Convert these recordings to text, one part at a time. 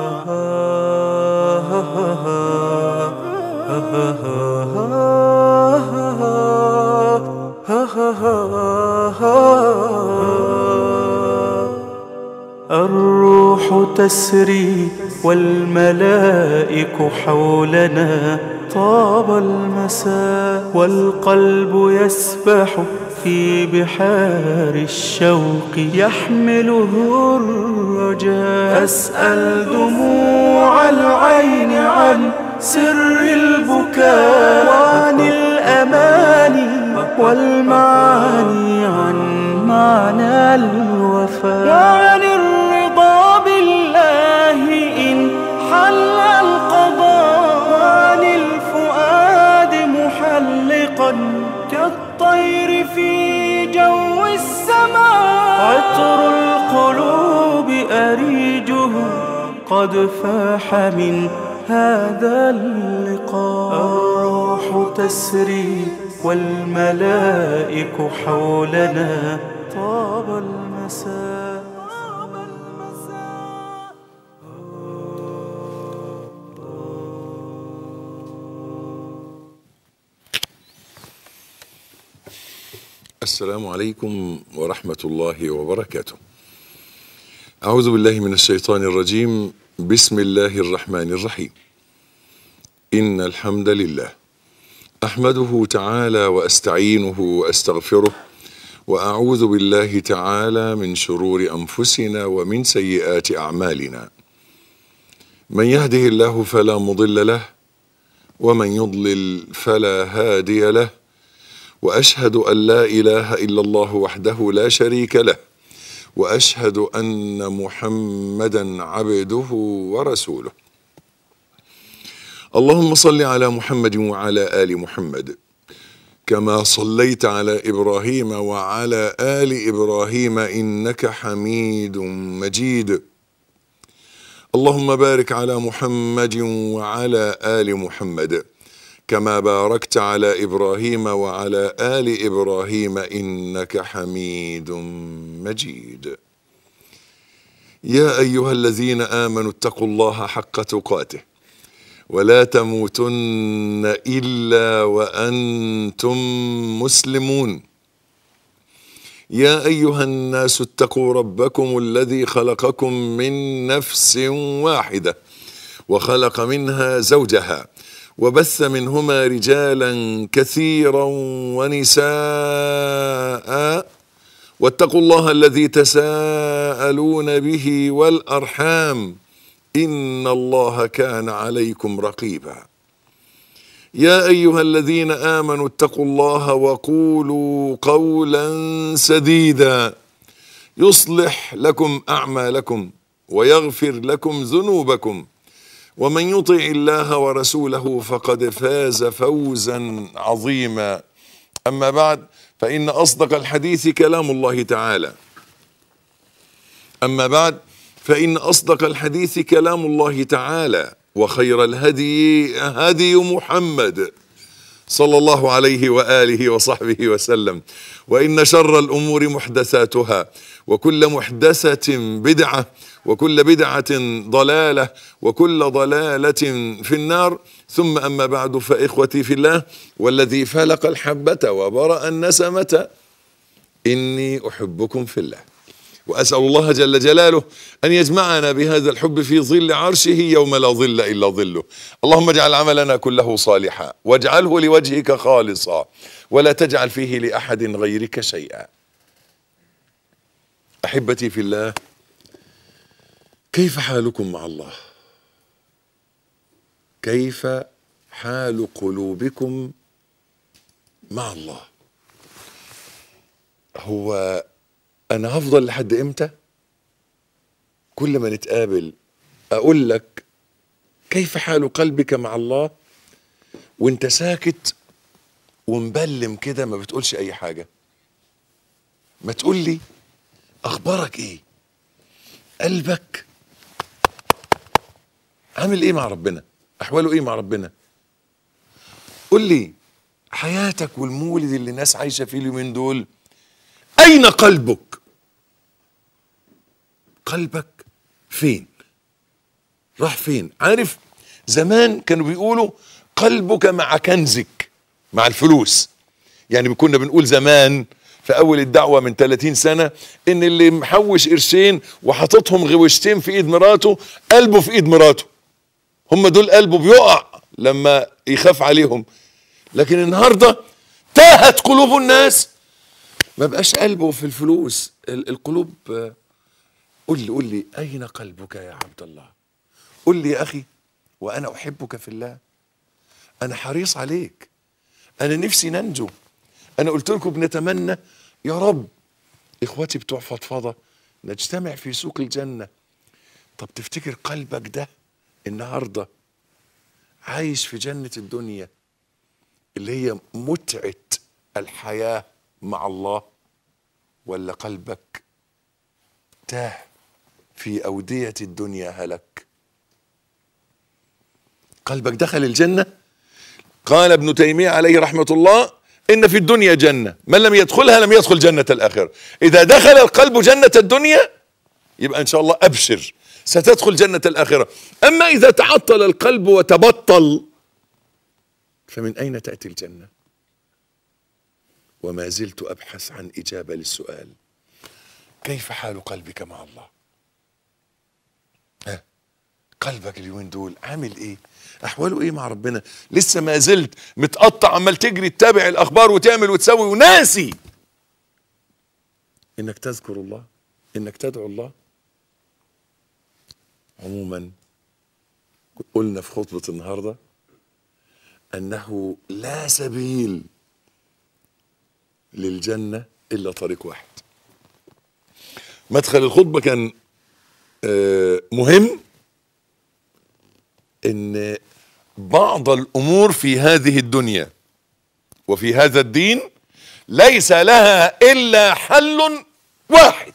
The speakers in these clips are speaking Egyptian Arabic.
الروح تسري والملائك حولنا طاب المساء والقلب يسبح في بحار الشوق يحمله الرجاء أسأل دموع العين عن سر البكاء وعن الأماني والمعاني عن معنى الوفاء وعن الرضا بالله إن حل القضاء وعن الفؤاد محلقا كالطير في جو السماء عطر القلوب أريجه قد فاح من هذا اللقاء الروح تسري والملائك حولنا طاب المساء السلام عليكم ورحمة الله وبركاته. أعوذ بالله من الشيطان الرجيم، بسم الله الرحمن الرحيم. إن الحمد لله أحمده تعالى وأستعينه وأستغفره وأعوذ بالله تعالى من شرور أنفسنا ومن سيئات أعمالنا. من يهده الله فلا مضل له ومن يضلل فلا هادي له. واشهد ان لا اله الا الله وحده لا شريك له واشهد ان محمدا عبده ورسوله اللهم صل على محمد وعلى ال محمد كما صليت على ابراهيم وعلى ال ابراهيم انك حميد مجيد اللهم بارك على محمد وعلى ال محمد كما باركت على ابراهيم وعلى ال ابراهيم انك حميد مجيد يا ايها الذين امنوا اتقوا الله حق تقاته ولا تموتن الا وانتم مسلمون يا ايها الناس اتقوا ربكم الذي خلقكم من نفس واحده وخلق منها زوجها وبث منهما رجالا كثيرا ونساء واتقوا الله الذي تساءلون به والارحام ان الله كان عليكم رقيبا يا ايها الذين امنوا اتقوا الله وقولوا قولا سديدا يصلح لكم اعمالكم ويغفر لكم ذنوبكم ومن يطع الله ورسوله فقد فاز فوزا عظيما اما بعد فان اصدق الحديث كلام الله تعالى اما بعد فان اصدق الحديث كلام الله تعالى وخير الهدي هدي محمد صلى الله عليه واله وصحبه وسلم وان شر الامور محدثاتها وكل محدثه بدعه وكل بدعه ضلاله وكل ضلاله في النار ثم اما بعد فاخوتي في الله والذي فلق الحبه وبرا النسمه اني احبكم في الله واسال الله جل جلاله ان يجمعنا بهذا الحب في ظل عرشه يوم لا ظل الا ظله اللهم اجعل عملنا كله صالحا واجعله لوجهك خالصا ولا تجعل فيه لاحد غيرك شيئا احبتي في الله كيف حالكم مع الله كيف حال قلوبكم مع الله هو انا هفضل لحد امتى كل ما نتقابل اقول لك كيف حال قلبك مع الله وانت ساكت ومبلم كده ما بتقولش اي حاجه ما تقول لي اخبارك ايه قلبك عامل ايه مع ربنا احواله ايه مع ربنا قول لي حياتك والمولد اللي الناس عايشه فيه اليومين دول اين قلبك قلبك فين راح فين عارف زمان كانوا بيقولوا قلبك مع كنزك مع الفلوس يعني كنا بنقول زمان في اول الدعوه من 30 سنه ان اللي محوش قرشين وحاططهم غوشتين في ايد مراته قلبه في ايد مراته هم دول قلبه بيقع لما يخاف عليهم لكن النهارده تاهت قلوب الناس ما بقاش قلبه في الفلوس ال- القلوب آه، قل لي قل لي اين قلبك يا عبد الله قل لي يا اخي وانا احبك في الله انا حريص عليك انا نفسي ننجو انا قلت لكم بنتمنى يا رب اخواتي بتوع فضفضه نجتمع في سوق الجنه طب تفتكر قلبك ده النهارده عايش في جنه الدنيا اللي هي متعه الحياه مع الله ولا قلبك تاه في اوديه الدنيا هلك قلبك دخل الجنه قال ابن تيميه عليه رحمه الله ان في الدنيا جنه من لم يدخلها لم يدخل جنه الاخره اذا دخل القلب جنه الدنيا يبقى ان شاء الله ابشر ستدخل جنه الاخره اما اذا تعطل القلب وتبطل فمن اين تاتي الجنه وما زلت ابحث عن اجابه للسؤال كيف حال قلبك مع الله ها قلبك اليومين دول عامل ايه احواله ايه مع ربنا لسه ما زلت متقطع عمال تجري تتابع الاخبار وتعمل وتسوي وناسي انك تذكر الله انك تدعو الله عموما قلنا في خطبة النهاردة انه لا سبيل للجنة الا طريق واحد مدخل الخطبة كان آه، مهم ان بعض الامور في هذه الدنيا وفي هذا الدين ليس لها الا حل واحد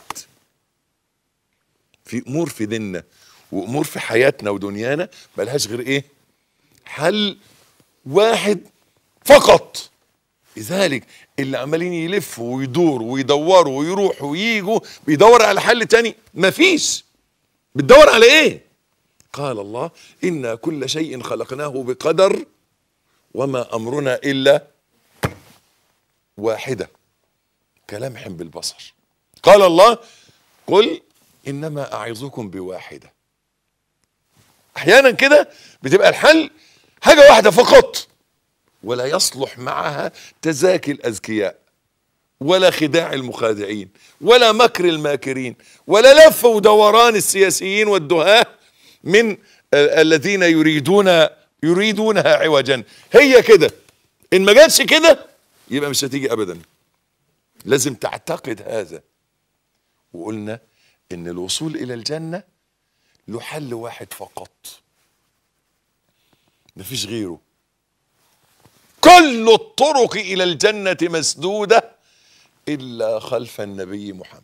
في امور في ديننا وامور في حياتنا ودنيانا ملهاش غير ايه حل واحد فقط لذلك اللي عمالين يلفوا ويدوروا ويدوروا ويروحوا وييجوا بيدور على حل تاني مفيش بتدور على ايه قال الله إنا كل شيء خلقناه بقدر وما أمرنا إلا واحدة كلمح بالبصر قال الله قل إنما أعظكم بواحدة أحيانا كده بتبقى الحل حاجة واحدة فقط ولا يصلح معها تزاكي الأذكياء ولا خداع المخادعين ولا مكر الماكرين ولا لف ودوران السياسيين والدهاه من ال- الذين يريدون يريدونها عوجا هي كده ان ما جاتش كده يبقى مش هتيجي ابدا لازم تعتقد هذا وقلنا ان الوصول الى الجنه له حل واحد فقط مفيش غيره كل الطرق الى الجنه مسدوده الا خلف النبي محمد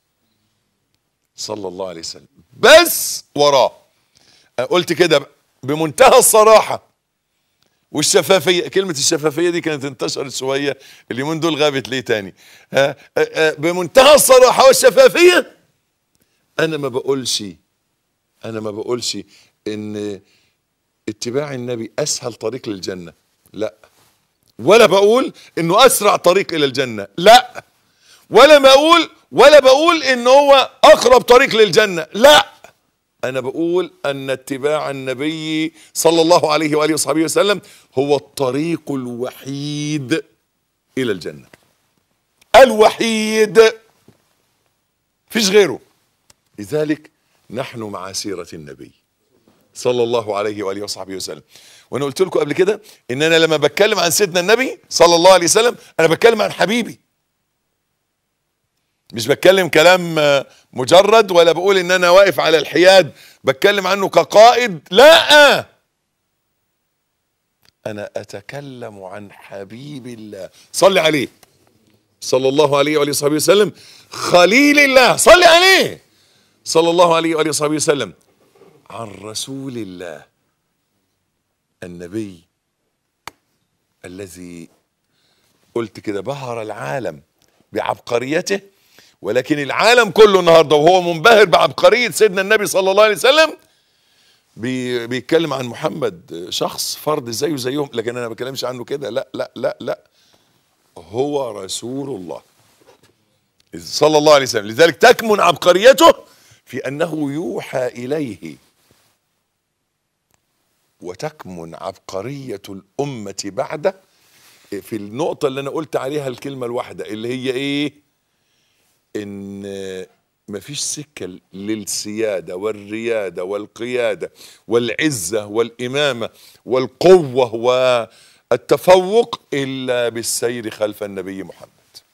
صلى الله عليه وسلم بس وراه قلت كده بمنتهى الصراحة والشفافية كلمة الشفافية دي كانت انتشرت شوية اليومين دول غابت ليه تاني ها آه، آه، بمنتهى الصراحة والشفافية أنا ما بقولش أنا ما بقولش إن اتباع النبي أسهل طريق للجنة لا ولا بقول إنه أسرع طريق إلى الجنة لا ولا بقول ولا بقول إن هو أقرب طريق للجنة لا أنا بقول أن اتباع النبي صلى الله عليه وآله وصحبه وسلم هو الطريق الوحيد إلى الجنة الوحيد فيش غيره لذلك نحن مع سيرة النبي صلى الله عليه وآله وصحبه وسلم وأنا قلت لكم قبل كده إن أنا لما بتكلم عن سيدنا النبي صلى الله عليه وسلم أنا بتكلم عن حبيبي مش بتكلم كلام آه، مجرد ولا بقول ان انا واقف على الحياد بتكلم عنه كقائد لا انا اتكلم عن حبيب الله صلي عليه صلى الله عليه وآله وصحبه وسلم خليل الله صلي عليه صلى الله عليه وآله وصحبه وسلم عن رسول الله النبي الذي قلت كده بهر العالم بعبقريته ولكن العالم كله النهارده وهو منبهر بعبقريه سيدنا النبي صلى الله عليه وسلم بي بيتكلم عن محمد شخص فرد زيه زيهم لكن انا ما بتكلمش عنه كده لا لا لا لا هو رسول الله صلى الله عليه وسلم لذلك تكمن عبقريته في انه يوحى اليه وتكمن عبقريه الامه بعده في النقطه اللي انا قلت عليها الكلمه الواحده اللي هي ايه ان مفيش سكه للسياده والرياده والقياده والعزه والامامه والقوه والتفوق الا بالسير خلف النبي محمد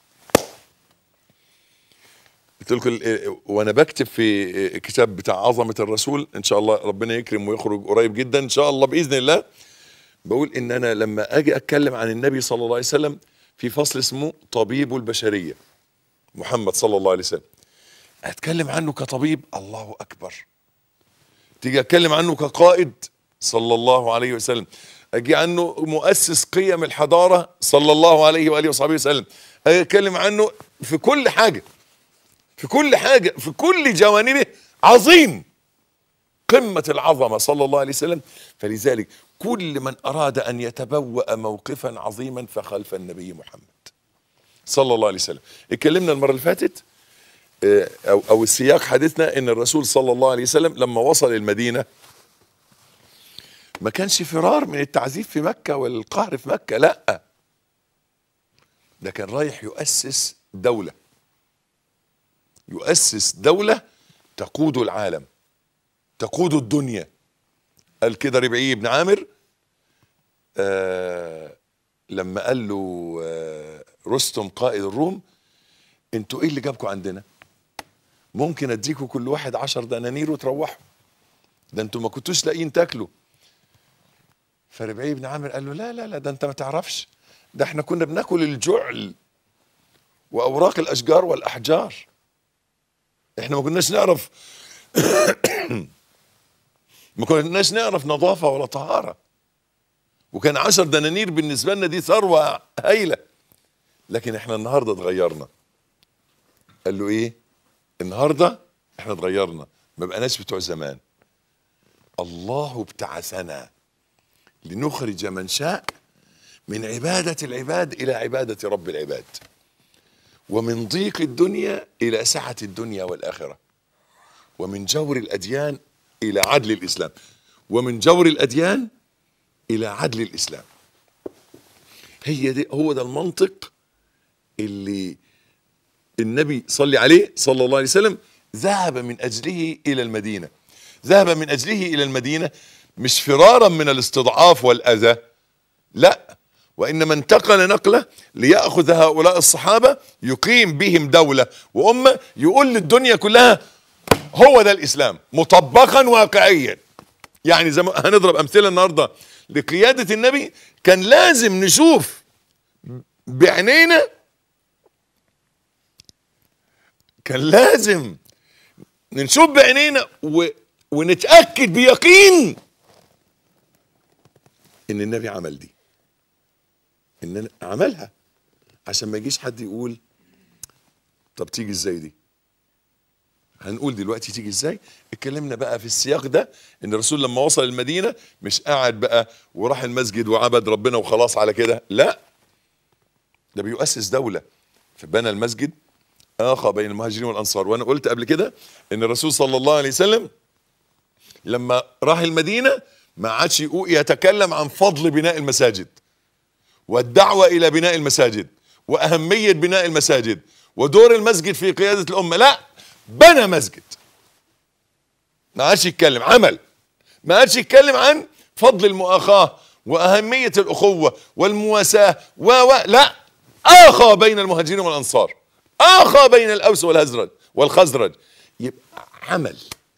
قلت لكم ال- وانا بكتب في كتاب بتاع عظمه الرسول ان شاء الله ربنا يكرم ويخرج قريب جدا ان شاء الله باذن الله بقول ان انا لما اجي اتكلم عن النبي صلى الله عليه وسلم في فصل اسمه طبيب البشريه محمد صلى الله عليه وسلم اتكلم عنه كطبيب الله اكبر تيجي اتكلم عنه كقائد صلى الله عليه وسلم اجي عنه مؤسس قيم الحضاره صلى الله عليه واله وصحبه وسلم اجي اتكلم عنه في كل حاجه في كل حاجه في كل جوانبه عظيم قمه العظمه صلى الله عليه وسلم فلذلك كل من اراد ان يتبوأ موقفا عظيما فخلف النبي محمد صلى الله عليه وسلم اتكلمنا المره اللي فاتت آه، او او السياق حديثنا ان الرسول صلى الله عليه وسلم لما وصل المدينه ما كانش فرار من التعذيب في مكه والقهر في مكه لا ده كان رايح يؤسس دوله يؤسس دوله تقود العالم تقود الدنيا قال كده ربعي بن عامر آه لما قال له آه رستم قائد الروم انتوا ايه اللي جابكم عندنا ممكن اديكم كل واحد عشر دنانير وتروحوا ده انتوا ما كنتوش لاقيين تاكلوا فربعي بن عامر قال له لا لا لا ده انت ما تعرفش ده احنا كنا بناكل الجعل واوراق الاشجار والاحجار احنا ما كناش نعرف ما كناش نعرف نظافه ولا طهاره وكان عشر دنانير بالنسبه لنا دي ثروه هايله لكن احنا النهارده اتغيرنا قال له ايه النهارده احنا اتغيرنا ما بقناش بتوع زمان الله ابتعثنا لنخرج من شاء من عبادة العباد إلى عبادة رب العباد ومن ضيق الدنيا إلى سعة الدنيا والآخرة ومن جور الأديان إلى عدل الإسلام ومن جور الأديان إلى عدل الإسلام هي دي هو ده المنطق اللي النبي صلى عليه صلى الله عليه وسلم ذهب من أجله إلى المدينة ذهب من أجله إلى المدينة مش فرارا من الاستضعاف والأذى لا وإنما انتقل نقلة ليأخذ هؤلاء الصحابة يقيم بهم دولة وأمة يقول للدنيا كلها هو ده الإسلام مطبقا واقعيا يعني زي ما هنضرب أمثلة النهاردة لقيادة النبي كان لازم نشوف بعينينا كان لازم نشوف بعينينا و... ونتأكد بيقين ان النبي عمل دي ان عملها عشان ما يجيش حد يقول طب تيجي ازاي دي هنقول دلوقتي تيجي ازاي اتكلمنا بقى في السياق ده ان الرسول لما وصل المدينة مش قاعد بقى وراح المسجد وعبد ربنا وخلاص على كده لا ده بيؤسس دولة فبنى المسجد آخى بين المهاجرين والأنصار وأنا قلت قبل كده إن الرسول صلى الله عليه وسلم لما راح المدينة ما عادش يقول يتكلم عن فضل بناء المساجد والدعوة إلى بناء المساجد وأهمية بناء المساجد ودور المسجد في قيادة الأمة لا بنى مسجد ما عادش يتكلم عمل ما عادش يتكلم عن فضل المؤاخاة وأهمية الأخوة والمواساة و و لا آخى بين المهاجرين والأنصار آخى بين الأوس والهزرج والخزرج يبقى عمل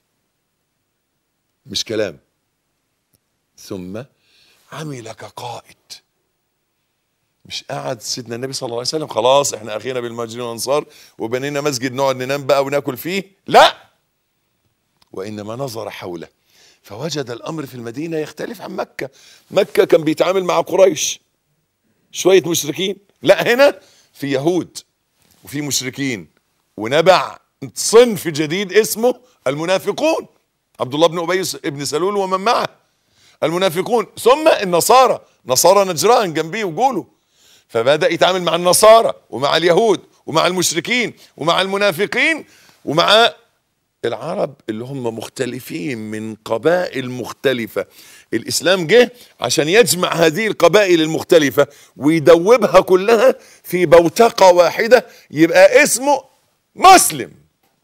مش كلام ثم عمل كقائد مش قعد سيدنا النبي صلى الله عليه وسلم خلاص احنا اخينا بالمهاجرين والانصار وبنينا مسجد نقعد ننام بقى وناكل فيه لا وانما نظر حوله فوجد الامر في المدينه يختلف عن مكه مكه كان بيتعامل مع قريش شويه مشركين لا هنا في يهود وفي مشركين ونبع صنف جديد اسمه المنافقون عبد الله بن ابي بن سلول ومن معه المنافقون ثم النصارى نصارى نجران جنبيه وجوله فبدا يتعامل مع النصارى ومع اليهود ومع المشركين ومع المنافقين ومع العرب اللي هم مختلفين من قبائل مختلفة الإسلام جه عشان يجمع هذه القبائل المختلفة ويدوبها كلها في بوتقة واحدة يبقى اسمه مسلم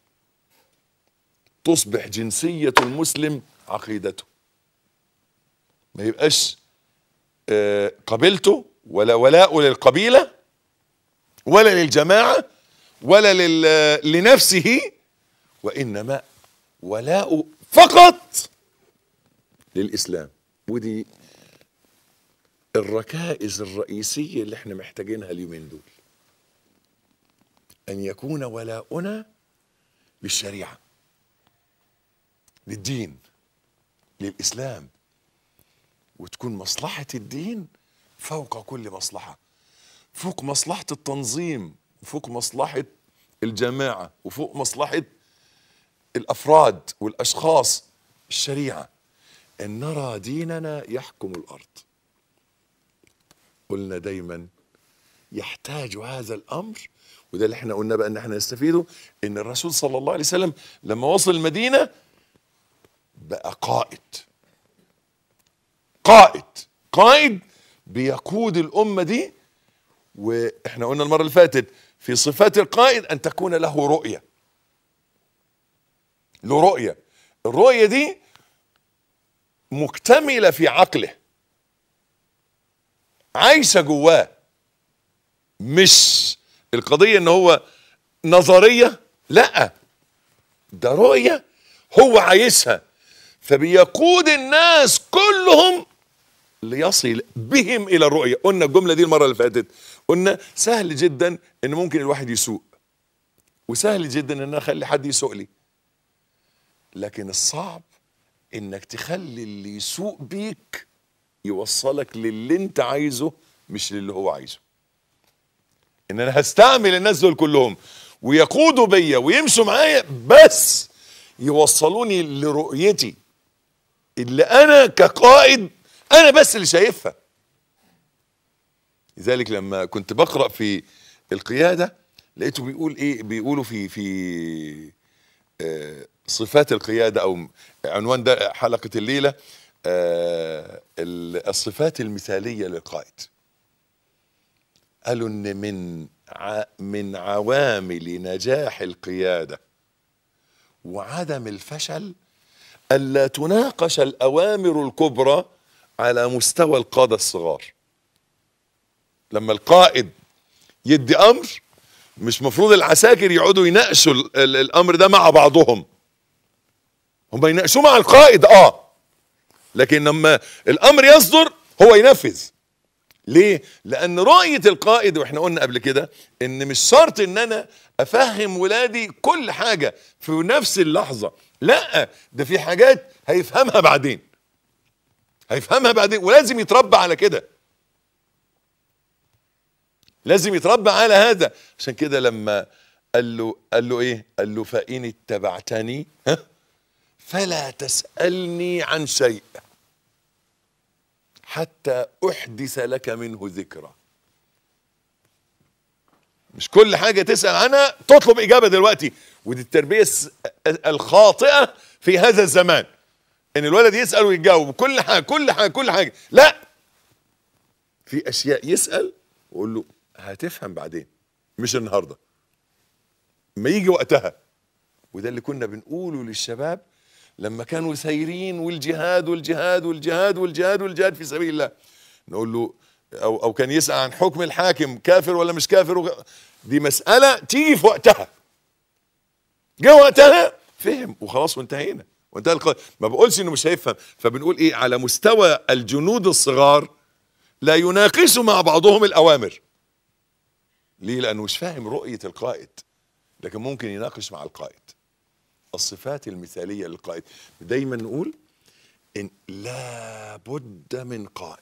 تصبح جنسية المسلم عقيدته ما يبقاش آه، قبيلته ولا ولاء للقبيلة ولا للجماعة ولا لل- لنفسه وإنما ولاء فقط للإسلام ودي الركائز الرئيسية اللي احنا محتاجينها اليومين دول أن يكون ولاؤنا للشريعة للدين للإسلام وتكون مصلحة الدين فوق كل مصلحة فوق مصلحة التنظيم وفوق مصلحة الجماعة وفوق مصلحة الافراد والاشخاص الشريعه ان نرى ديننا يحكم الارض قلنا دايما يحتاج هذا الامر وده اللي احنا قلنا بقى ان احنا نستفيده ان الرسول صلى الله عليه وسلم لما وصل المدينه بقى قائد قائد قائد بيقود الامه دي واحنا قلنا المره اللي فاتت في صفات القائد ان تكون له رؤيه له رؤية الرؤية دي مكتملة في عقله عايشة جواه مش القضية ان هو نظرية لا ده رؤية هو عايشها فبيقود الناس كلهم ليصل بهم الى الرؤية قلنا الجملة دي المرة اللي فاتت قلنا سهل جدا ان ممكن الواحد يسوق وسهل جدا ان انا اخلي حد يسوق لي لكن الصعب انك تخلي اللي يسوق بيك يوصلك للي انت عايزه مش للي هو عايزه ان انا هستعمل الناس دول كلهم ويقودوا بيا ويمشوا معايا بس يوصلوني لرؤيتي اللي انا كقائد انا بس اللي شايفها لذلك لما كنت بقرا في القياده لقيته بيقول ايه بيقولوا في في آه، صفات القيادة أو عنوان ده حلقة الليلة آه، ال- الصفات المثالية للقائد قالوا إن من ع- من عوامل نجاح القيادة وعدم الفشل ألا تناقش الأوامر الكبرى على مستوى القادة الصغار لما القائد يدي أمر مش مفروض العساكر يقعدوا يناقشوا ال- ال- الامر ده مع بعضهم هم يناقشوه مع القائد اه لكن لما الامر يصدر هو ينفذ ليه لان رؤيه القائد واحنا قلنا قبل كده ان مش شرط ان انا افهم ولادي كل حاجه في نفس اللحظه لا ده في حاجات هيفهمها بعدين هيفهمها بعدين ولازم يتربى على كده لازم يتربى على هذا عشان كده لما قال له قال له ايه قال له فان اتبعتني ها فلا تسالني عن شيء حتى احدث لك منه ذكرى مش كل حاجه تسال عنها تطلب اجابه دلوقتي ودي التربيه الس- الخاطئه في هذا الزمان ان الولد يسال ويجاوب كل حاجه كل حاجه كل حاجه لا في اشياء يسال وقول له هتفهم بعدين مش النهارده ما يجي وقتها وده اللي كنا بنقوله للشباب لما كانوا سايرين والجهاد والجهاد والجهاد والجهاد والجهاد في سبيل الله نقول له او او كان يسال عن حكم الحاكم كافر ولا مش كافر وغ- دي مساله تيجي في وقتها جه وقتها فهم وخلاص وانتهينا وانتهى الق... ما بقولش انه مش هيفهم فبنقول ايه على مستوى الجنود الصغار لا يناقشوا مع بعضهم الاوامر ليه لانه مش فاهم رؤيه القائد لكن ممكن يناقش مع القائد الصفات المثاليه للقائد دايما نقول ان لا بد من قائد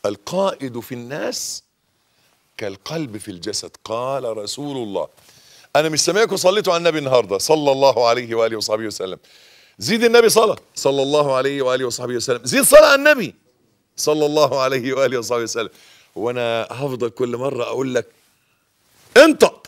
القائد في الناس كالقلب في الجسد قال رسول الله انا مش سامعكم صليتوا على النبي النهارده صلى الله عليه واله وصحبه وسلم زيد النبي صلاه صلى الله عليه واله وصحبه وسلم زيد صلاه على النبي صلى الله عليه واله وصحبه وسلم وانا هفضل كل مره اقول لك انطق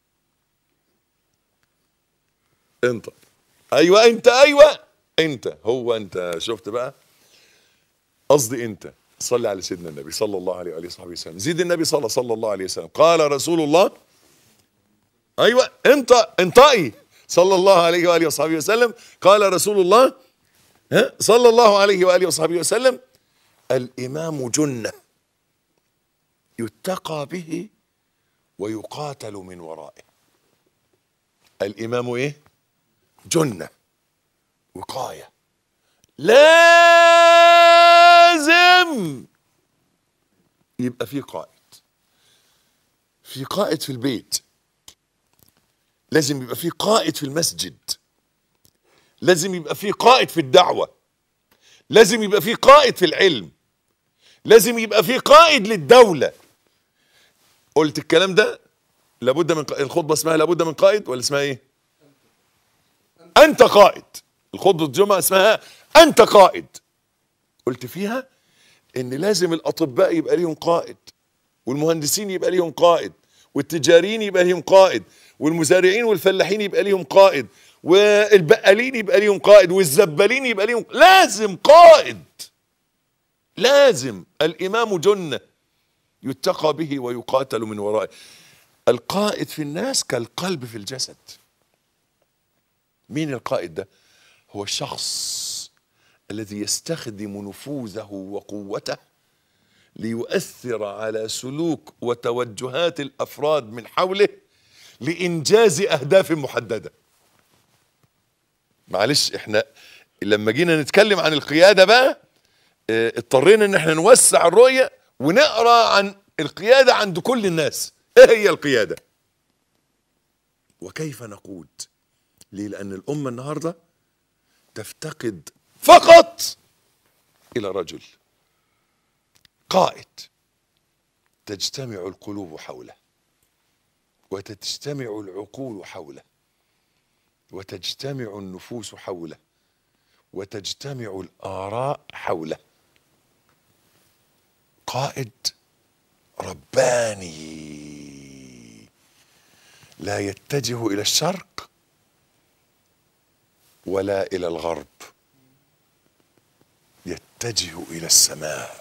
انطق ايوه انت ايوه انت هو انت شفت بقى قصدي انت صلي على سيدنا النبي صلى الله عليه واله وصحبه وسلم زيد النبي صلى صلى الله عليه وسلم قال رسول الله ايوه انت انطقي صلى الله عليه واله وصحبه وسلم قال رسول الله ها صلى الله عليه واله وصحبه وسلم الامام جنه يتقى به ويقاتل من ورائه الامام ايه جنه وقايه لازم يبقى في قائد في قائد في البيت لازم يبقى في قائد في المسجد لازم يبقى في قائد في الدعوة لازم يبقى في قائد في العلم لازم يبقى في قائد للدولة قلت الكلام ده لابد من قائد. الخطبة اسمها لابد من قائد ولا اسمها ايه انت قائد الخطبة الجمعة اسمها انت قائد قلت فيها ان لازم الاطباء يبقى ليهم قائد والمهندسين يبقى ليهم قائد والتجاريين يبقى ليهم قائد والمزارعين والفلاحين يبقى ليهم قائد والبقالين يبقى ليهم قائد والزبالين يبقى ليهم لازم قائد لازم الامام جنه يتقى به ويقاتل من ورائه القائد في الناس كالقلب في الجسد مين القائد ده هو الشخص الذي يستخدم نفوذه وقوته ليؤثر على سلوك وتوجهات الافراد من حوله لانجاز اهداف محدده معلش احنا لما جينا نتكلم عن القياده بقى اه، اضطرينا ان احنا نوسع الرؤيه ونقرا عن القياده عند كل الناس ايه هي القياده وكيف نقود ليه لان الامه النهارده تفتقد فقط الى رجل قائد تجتمع القلوب حوله وتجتمع العقول حوله وتجتمع النفوس حوله وتجتمع الاراء حوله قائد رباني لا يتجه الى الشرق ولا الى الغرب يتجه الى السماء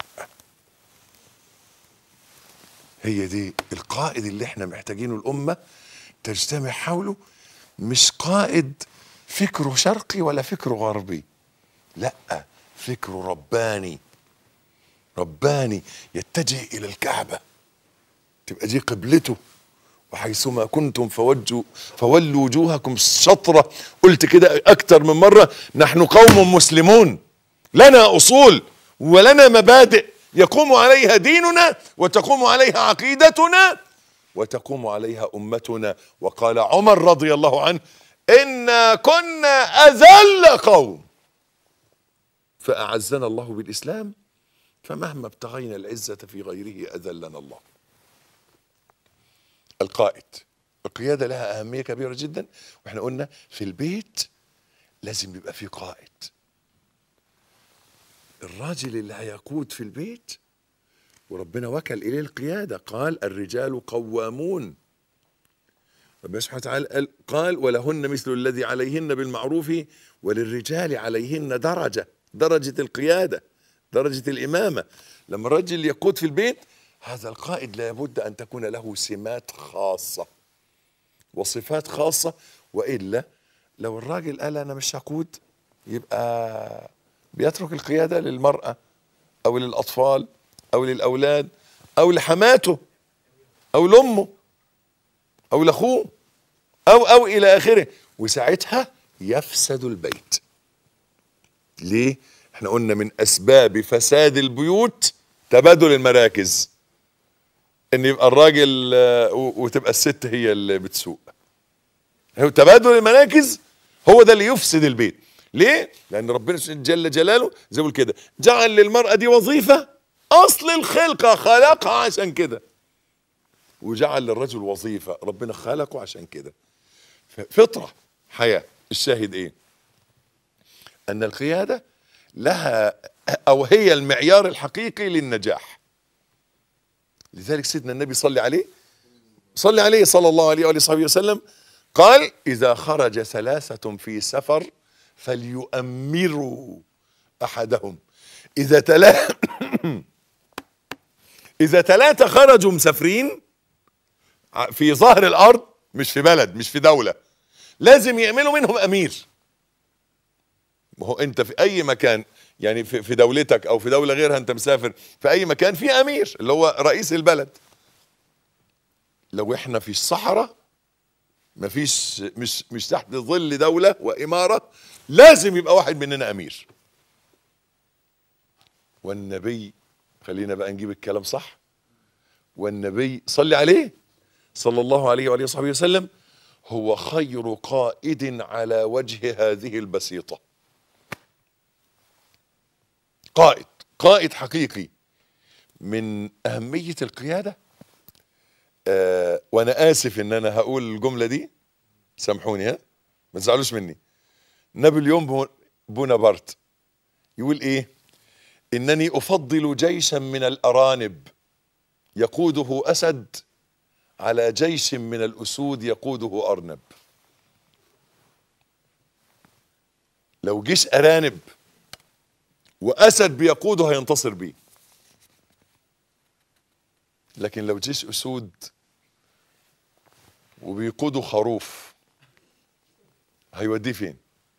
هي دي القائد اللي احنا محتاجينه الامه تجتمع حوله مش قائد فكره شرقي ولا فكره غربي لا فكره رباني رباني يتجه الى الكعبه تبقى دي قبلته وحيثما كنتم فوجوا فولوا وجوهكم شطرة قلت كده أكتر من مرة نحن قوم مسلمون لنا أصول ولنا مبادئ يقوم عليها ديننا وتقوم عليها عقيدتنا وتقوم عليها أمتنا وقال عمر رضي الله عنه إنا كنا أذل قوم فأعزنا الله بالإسلام فمهما ابتغينا العزة في غيره أذلنا الله القائد القيادة لها أهمية كبيرة جدا واحنا قلنا في البيت لازم يبقى في قائد الراجل اللي هيقود في البيت وربنا وكل إليه القيادة قال الرجال قوامون ربنا سبحانه وتعالى قال, قال ولهن مثل الذي عليهن بالمعروف وللرجال عليهن درجة درجة القيادة درجة الإمامة لما الرجل يقود في البيت هذا القائد لابد أن تكون له سمات خاصة وصفات خاصة وإلا لو الراجل قال أنا مش هقود يبقى بيترك القيادة للمرأة أو للأطفال أو للأولاد أو لحماته أو لأمه أو لأخوه أو أو إلى آخره وساعتها يفسد البيت ليه؟ احنا قلنا من أسباب فساد البيوت تبادل المراكز ان يبقى الراجل آه، و- وتبقى الست هي اللي بتسوق هو تبادل المراكز هو ده اللي يفسد البيت ليه لان ربنا جل جلاله زي ما بيقول كده جعل للمرأة دي وظيفة اصل الخلقة خلقها عشان كده وجعل للرجل وظيفة ربنا خلقه عشان كده فطرة حياة الشاهد ايه ان القيادة لها او هي المعيار الحقيقي للنجاح لذلك سيدنا النبي صلى عليه صلى عليه صلى الله عليه وآله وصحبه وسلم قال إذا خرج ثلاثة في سفر فليؤمروا أحدهم إذا تلا إذا ثلاثة خرجوا مسافرين ع- في ظهر الأرض مش في بلد مش في دولة لازم يعملوا منهم أمير ما هو أنت في أي مكان يعني في في دولتك أو في دولة غيرها أنت مسافر في أي مكان في أمير اللي هو رئيس البلد لو احنا في الصحراء مفيش مش مش تحت ظل دولة وإمارة لازم يبقى واحد مننا أمير والنبي خلينا بقى نجيب الكلام صح والنبي صلي عليه صلى الله عليه وآله وصحبه وسلم هو خير قائد على وجه هذه البسيطة قائد قائد حقيقي من أهمية القيادة آه وانا اسف ان انا هقول الجمله دي سامحوني ها ما تزعلوش مني نابليون بو- بونابرت يقول ايه انني افضل جيشا من الارانب يقوده اسد على جيش من الاسود يقوده ارنب لو جيش ارانب واسد بيقوده هينتصر بيه لكن لو جيش اسود وبيقودوا خروف هيوديه فين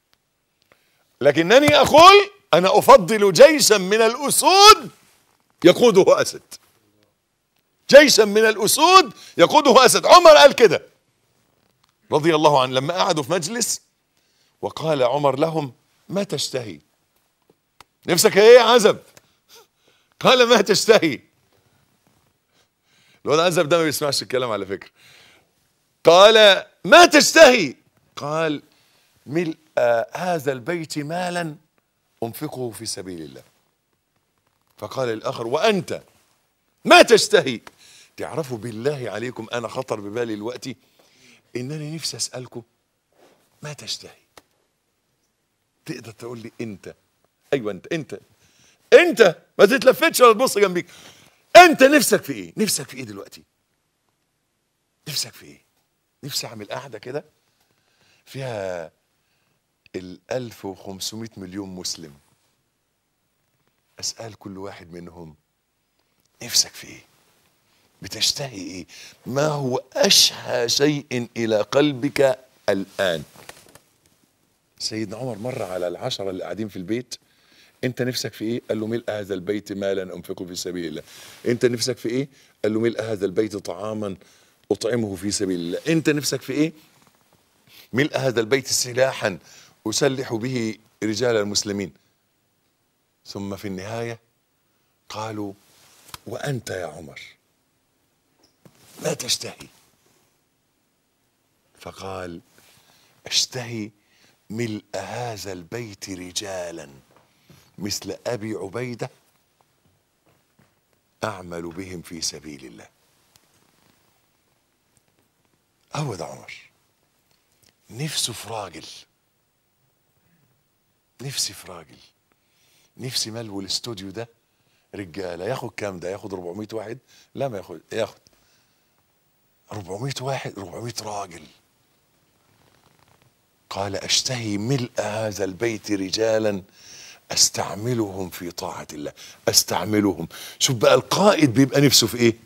لكنني اقول انا افضل جيشا من الاسود يقوده اسد جيشا من الاسود يقوده اسد عمر قال كده رضي الله عنه لما قعدوا في مجلس وقال عمر لهم ما تشتهي نفسك ايه يا عزب قال ما تشتهي الواد عزب ده ما بيسمعش الكلام على فكره قال ما تشتهي قال ملء هذا البيت مالا انفقه في سبيل الله فقال الاخر وانت ما تشتهي تعرفوا بالله عليكم انا خطر ببالي دلوقتي انني نفسي اسالكم ما تشتهي تقدر تقول لي انت ايوه انت انت انت ما تتلفتش ولا تبص جنبيك انت نفسك في ايه نفسك في ايه دلوقتي نفسك في ايه نفسي اعمل قاعده كده فيها ال 1500 مليون مسلم اسال كل واحد منهم نفسك في ايه بتشتهي ايه ما هو اشهى شيء الى قلبك الان سيدنا عمر مر على العشرة اللي قاعدين في البيت انت نفسك في ايه قال له ملء هذا البيت مالا انفقه في سبيل الله انت نفسك في ايه قال له ملء هذا البيت طعاما اطعمه في سبيل الله انت نفسك في ايه ملء هذا البيت سلاحا اسلح به رجال المسلمين ثم في النهايه قالوا وانت يا عمر ما تشتهي فقال اشتهي ملء هذا البيت رجالا مثل ابي عبيده اعمل بهم في سبيل الله هو ده عمر نفسه في راجل نفسي في راجل نفسي ملو الاستوديو ده رجاله ياخد كام ده ياخد 400 واحد لا ما ياخد ياخد 400 واحد 400 راجل قال اشتهي ملء هذا البيت رجالا استعملهم في طاعة الله استعملهم شوف بقى القائد بيبقى نفسه في ايه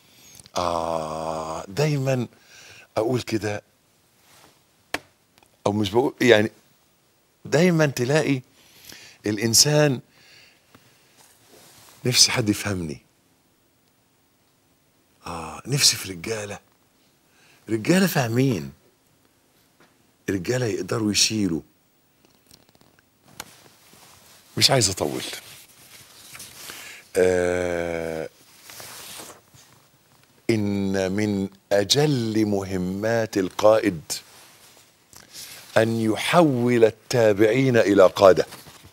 آه دايما اقول كده او مش بقول يعني دايما تلاقي الانسان نفسي حد يفهمني اه نفسي في رجاله رجاله فاهمين رجاله يقدروا يشيلوا مش عايز اطول آه ان من اجل مهمات القائد ان يحول التابعين الى قاده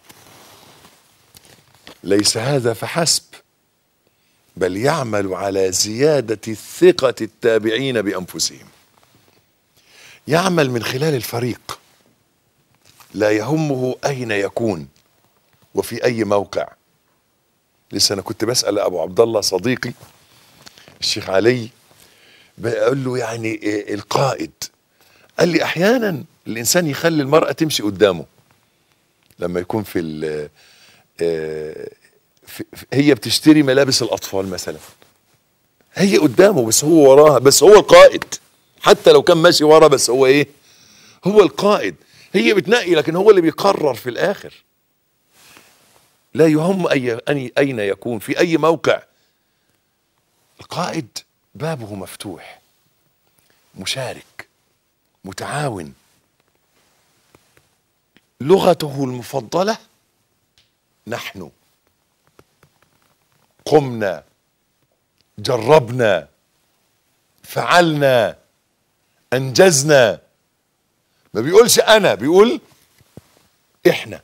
ليس هذا فحسب بل يعمل على زياده ثقه التابعين بانفسهم يعمل من خلال الفريق لا يهمه اين يكون وفي اي موقع لسه انا كنت بسال ابو عبد الله صديقي الشيخ علي بقول له يعني إيه القائد قال لي احيانا الانسان يخلي المراه تمشي قدامه لما يكون في, ال- آه، في في- هي بتشتري ملابس الاطفال مثلا هي قدامه بس هو وراها بس هو القائد حتى لو كان ماشي ورا بس هو ايه هو القائد هي بتنقي لكن هو اللي بيقرر في الاخر لا يهم أي أي- اين يكون في اي موقع القائد بابه مفتوح مشارك متعاون لغته المفضله نحن قمنا جربنا فعلنا انجزنا ما بيقولش انا بيقول احنا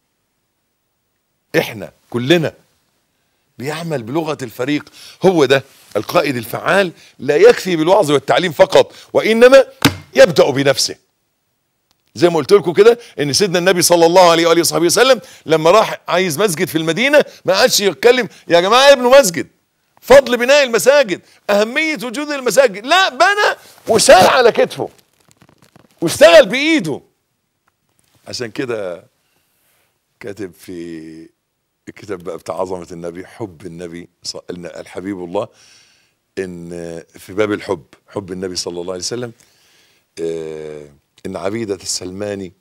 احنا كلنا بيعمل بلغه الفريق هو ده القائد الفعال لا يكفي بالوعظ والتعليم فقط وانما يبدا بنفسه زي ما قلت لكم كده ان سيدنا النبي صلى الله عليه واله وصحبه وسلم لما راح عايز مسجد في المدينه ما قعدش يتكلم يا جماعه ابنوا مسجد فضل بناء المساجد اهميه وجود المساجد لا بنى وشال على كتفه واشتغل بايده عشان كده كاتب في الكتاب بقى بتاع عظمه النبي حب النبي ص- الحبيب الله ان في باب الحب حب النبي صلى الله عليه وسلم آه، ان عبيده السلماني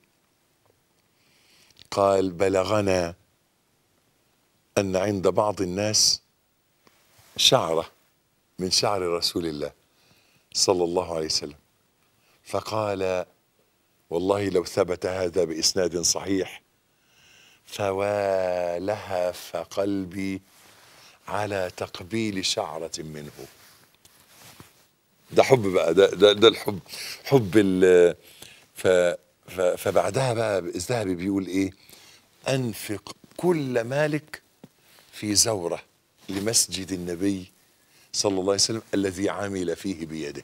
قال بلغنا ان عند بعض الناس شعره من شعر رسول الله صلى الله عليه وسلم فقال والله لو ثبت هذا باسناد صحيح فوالهف قلبي على تقبيل شعره منه ده حب بقى ده ده, ده الحب حب ال ف ف فبعدها بقى الذهبي بيقول ايه انفق كل مالك في زوره لمسجد النبي صلى الله عليه وسلم الذي عمل فيه بيده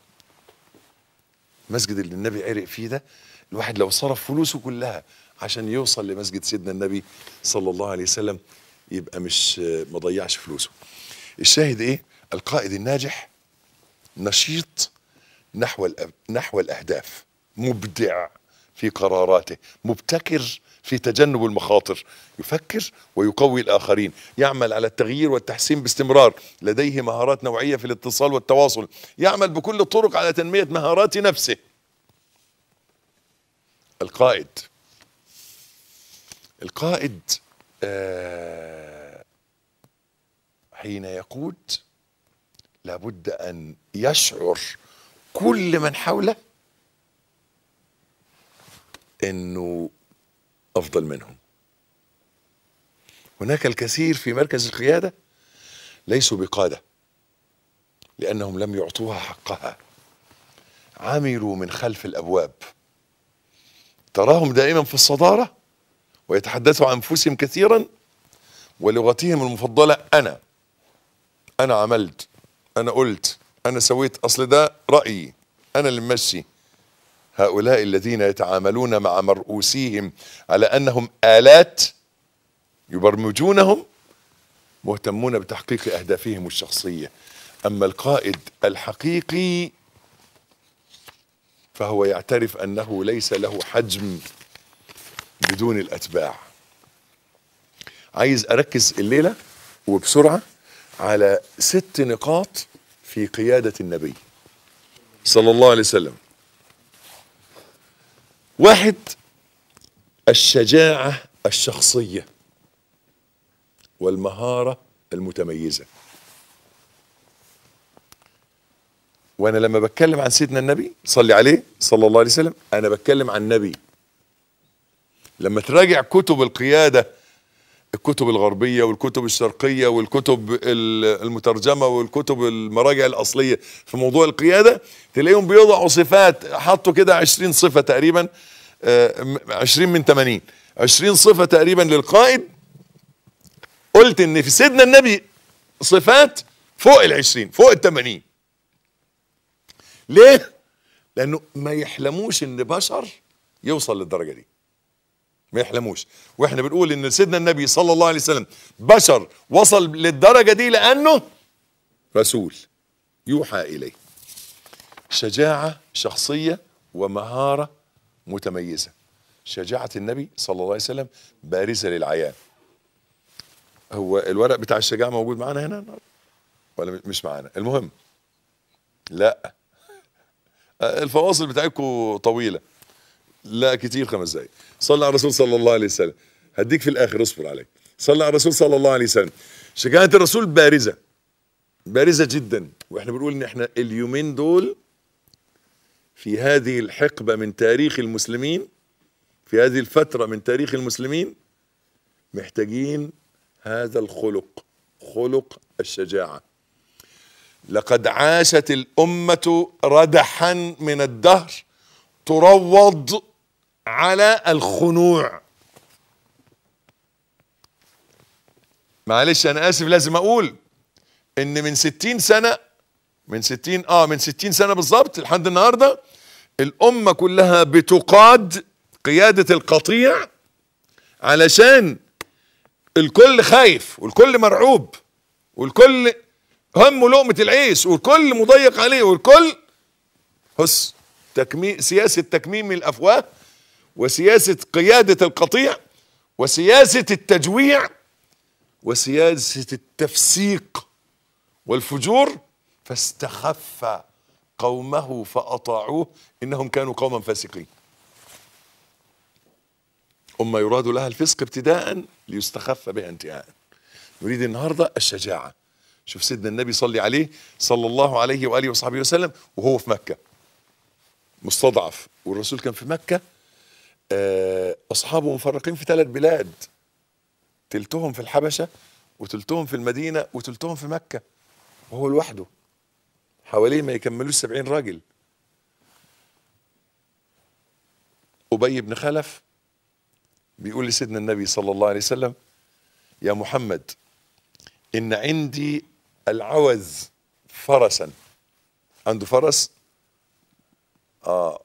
مسجد اللي النبي عرق فيه ده الواحد لو صرف فلوسه كلها عشان يوصل لمسجد سيدنا النبي صلى الله عليه وسلم يبقى مش ما ضيعش فلوسه الشاهد ايه القائد الناجح نشيط نحو الأب... نحو الاهداف مبدع في قراراته مبتكر في تجنب المخاطر يفكر ويقوي الاخرين يعمل على التغيير والتحسين باستمرار لديه مهارات نوعيه في الاتصال والتواصل يعمل بكل الطرق على تنميه مهارات نفسه القائد القائد آه حين يقود لابد ان يشعر كل من حوله انه افضل منهم هناك الكثير في مركز القياده ليسوا بقاده لانهم لم يعطوها حقها عملوا من خلف الابواب تراهم دائما في الصداره ويتحدثوا عن انفسهم كثيرا ولغتهم المفضله انا انا عملت انا قلت انا سويت اصل ده رايي انا اللي ممشي هؤلاء الذين يتعاملون مع مرؤوسيهم على انهم الات يبرمجونهم مهتمون بتحقيق اهدافهم الشخصيه اما القائد الحقيقي فهو يعترف انه ليس له حجم بدون الاتباع عايز اركز الليله وبسرعه على ست نقاط في قياده النبي صلى الله عليه وسلم واحد الشجاعه الشخصيه والمهاره المتميزه وانا لما بتكلم عن سيدنا النبي صلي عليه صلى الله عليه وسلم انا بتكلم عن نبي لما تراجع كتب القياده الكتب الغربيه والكتب الشرقيه والكتب ال- المترجمه والكتب المراجع الاصليه في موضوع القياده تلاقيهم بيضعوا صفات حطوا كده 20 صفه تقريبا آه، م- 20 من 80 20 صفه تقريبا للقائد قلت ان في سيدنا النبي صفات فوق ال 20 فوق ال 80 ليه؟ لانه ما يحلموش ان بشر يوصل للدرجه دي ما يحلموش واحنا بنقول ان سيدنا النبي صلى الله عليه وسلم بشر وصل للدرجه دي لانه رسول يوحى اليه شجاعه شخصيه ومهاره متميزه شجاعه النبي صلى الله عليه وسلم بارزه للعيان هو الورق بتاع الشجاعه موجود معانا هنا ولا مش معانا المهم لا الفواصل بتاعتكم طويله لا كتير خمس دقايق صلى على الرسول صلى الله عليه وسلم هديك في الاخر اصبر عليك صلى على الرسول صلى الله عليه وسلم شجاعه الرسول بارزه بارزه جدا واحنا بنقول ان احنا اليومين دول في هذه الحقبه من تاريخ المسلمين في هذه الفتره من تاريخ المسلمين محتاجين هذا الخلق خلق الشجاعه لقد عاشت الامه ردحا من الدهر تروض على الخنوع معلش انا اسف لازم اقول ان من ستين سنة من ستين اه من ستين سنة بالظبط لحد النهاردة الامة كلها بتقاد قيادة القطيع علشان الكل خايف والكل مرعوب والكل همه لقمة العيش والكل مضيق عليه والكل هس تكميم سياسة تكميم الافواه وسياسة قيادة القطيع وسياسة التجويع وسياسة التفسيق والفجور فاستخف قومه فأطاعوه إنهم كانوا قوما فاسقين أمة يراد لها الفسق ابتداء ليستخف بها انتهاء نريد النهاردة الشجاعة شوف سيدنا النبي صلي عليه صلى الله عليه وآله وصحبه وسلم وهو في مكة مستضعف والرسول كان في مكة آه، أصحابه مفرقين في ثلاث بلاد تلتهم في الحبشة وتلتهم في المدينة وتلتهم في مكة وهو لوحده حواليه ما يكملوش سبعين راجل أبي بن خلف بيقول لسيدنا النبي صلى الله عليه وسلم يا محمد إن عندي العوذ فرسا عنده فرس اه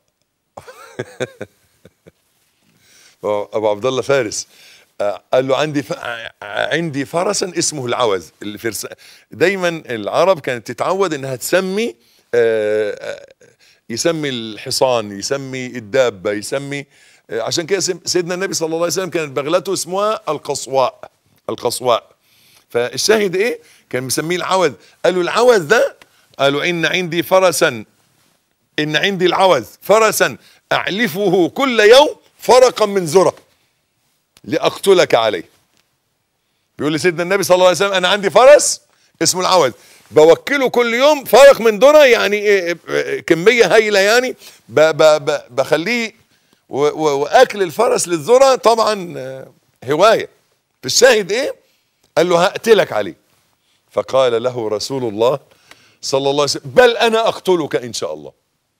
ابو عبد الله فارس آه، قال له عندي ف... ع- عندي فرسا اسمه العوذ الفرس دايما العرب كانت تتعود انها تسمي آه، آه، يسمي الحصان يسمي الدابه يسمي آه، عشان كده سم- سيدنا النبي صلى الله عليه وسلم كانت بغلته اسمها القصواء القصواء فالشاهد ايه كان مسميه العوذ قالوا العوذ ده قالوا ان عندي فرسا ان عندي العوذ فرسا اعلفه كل يوم فرقا من ذره لاقتلك عليه بيقول لي سيدنا النبي صلى الله عليه وسلم انا عندي فرس اسمه العوذ بوكله كل يوم فرق من ذره يعني إيه إيه كميه هايله يعني ب ب ب بخليه و و واكل الفرس للذره طبعا آه، هوايه في الشاهد ايه قال له هقتلك عليه فقال له رسول الله صلى الله عليه وسلم بل انا اقتلك ان شاء الله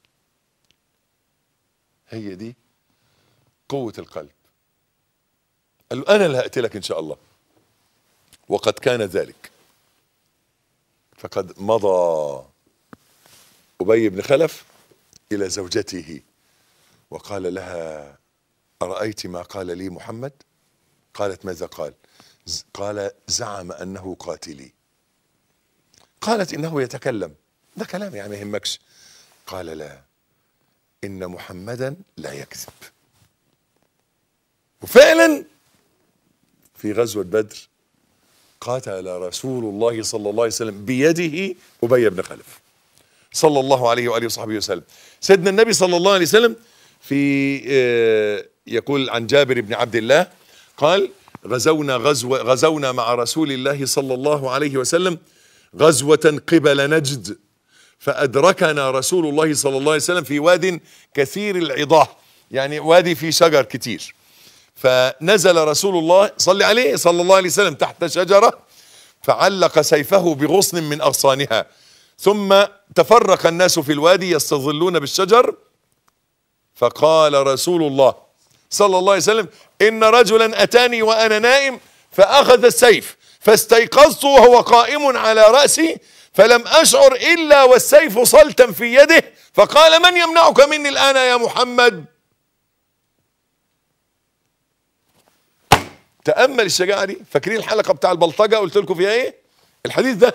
هي دي قوة القلب قال له أنا اللي هقتلك إن شاء الله وقد كان ذلك فقد مضى أبي بن خلف إلى زوجته وقال لها أرأيت ما قال لي محمد قالت ماذا قال ز- قال زعم أنه قاتلي قالت إنه يتكلم ده كلام يعني ما يهمكش قال لا إن محمدا لا يكذب وفعلا في غزوة بدر قاتل رسول الله صلى الله عليه وسلم بيده أبي بن خلف صلى الله عليه وآله وصحبه وسلم سيدنا النبي صلى الله عليه وسلم في آه، يقول عن جابر بن عبد الله قال غزونا غزوة غزونا مع رسول الله صلى الله عليه وسلم غزوة قبل نجد فأدركنا رسول الله صلى الله عليه وسلم في واد كثير العضاه يعني وادي فيه شجر كتير فنزل رسول الله صلى عليه صلى الله عليه وسلم تحت شجرة فعلق سيفه بغصن من أغصانها ثم تفرق الناس في الوادي يستظلون بالشجر فقال رسول الله صلى الله عليه وسلم إن رجلا أتاني وأنا نائم فأخذ السيف فاستيقظت وهو قائم على رأسي فلم أشعر إلا والسيف صلتا في يده فقال من يمنعك مني الآن يا محمد تأمل الشجاعة دي فاكرين الحلقة بتاع البلطجة قلت لكم فيها ايه الحديث ده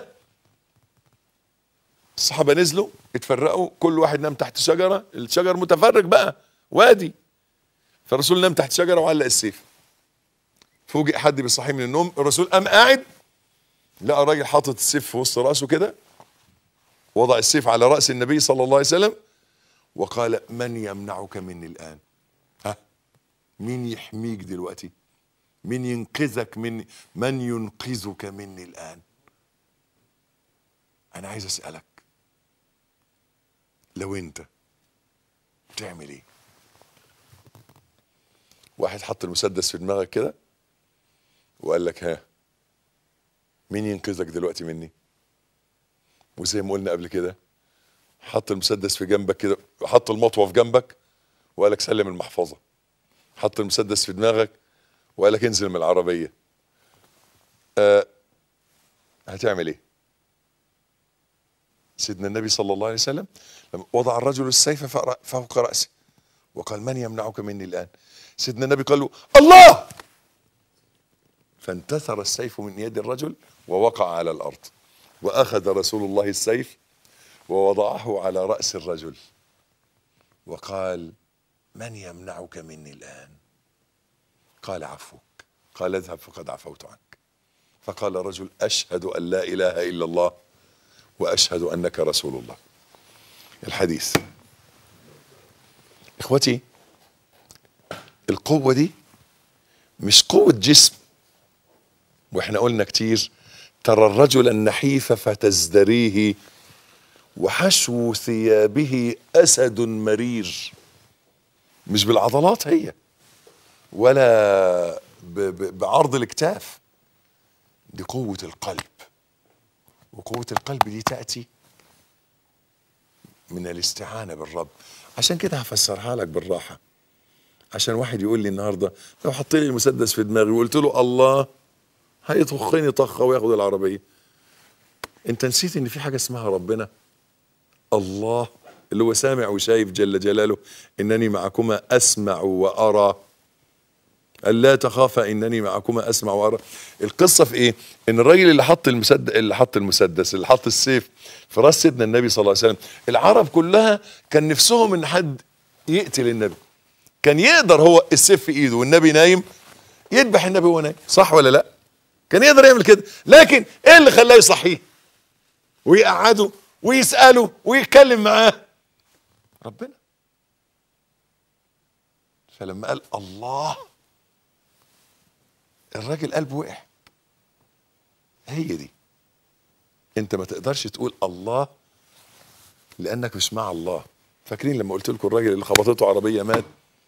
الصحابة نزلوا اتفرقوا كل واحد نام تحت شجرة الشجر متفرق بقى وادي فالرسول نام تحت شجرة وعلق السيف فوجئ حد بيصحيه من النوم الرسول قام قاعد لقى راجل حاطط السيف في وسط راسه كده وضع السيف على راس النبي صلى الله عليه وسلم وقال من يمنعك مني الان ها مين يحميك دلوقتي مين ينقذك مني من ينقذك مني الان انا عايز اسالك لو انت تعمل ايه واحد حط المسدس في دماغك كده وقال لك ها مين ينقذك دلوقتي مني وزي ما قلنا قبل كده حط المسدس في جنبك كده حط المطوه في جنبك وقال لك سلم المحفظه حط المسدس في دماغك وقال لك انزل من العربيه آه هتعمل ايه سيدنا النبي صلى الله عليه وسلم لما وضع الرجل السيف فوق- فوق راسه وقال من يمنعك مني الان سيدنا النبي قال له الله فانتثر السيف من يد الرجل ووقع على الارض واخذ رسول الله السيف ووضعه على راس الرجل وقال من يمنعك مني الان قال عفوك قال اذهب فقد عفوت عنك فقال الرجل اشهد ان لا اله الا الله واشهد انك رسول الله الحديث اخوتي القوه دي مش قوه جسم واحنا قلنا كتير ترى الرجل النحيف فتزدريه وحشو ثيابه اسد مرير مش بالعضلات هي ولا ب- ب- بعرض الاكتاف دي قوة القلب وقوة القلب دي تأتي من الاستعانة بالرب عشان كده هفسرها لك بالراحة عشان واحد يقول لي النهاردة لو حط لي المسدس في دماغي وقلت له الله هيطخني طخه وياخد العربيه انت نسيت ان في حاجه اسمها ربنا الله اللي هو سامع وشايف جل جلاله انني معكما اسمع وارى الا تخافا انني معكما اسمع وارى القصه في ايه ان الراجل اللي حط المسدس اللي حط المسدس اللي حط السيف في راس سيدنا النبي صلى الله عليه وسلم العرب كلها كان نفسهم ان حد يقتل النبي كان يقدر هو السيف في ايده والنبي نايم يذبح النبي وهو نايم صح ولا لا كان يقدر يعمل كده لكن ايه اللي خلاه يصحيه ويقعده ويساله ويتكلم معاه ربنا فلما قال الله الراجل قلبه وقع هي دي انت ما تقدرش تقول الله لانك مش مع الله فاكرين لما قلت لكم الراجل اللي خبطته عربيه مات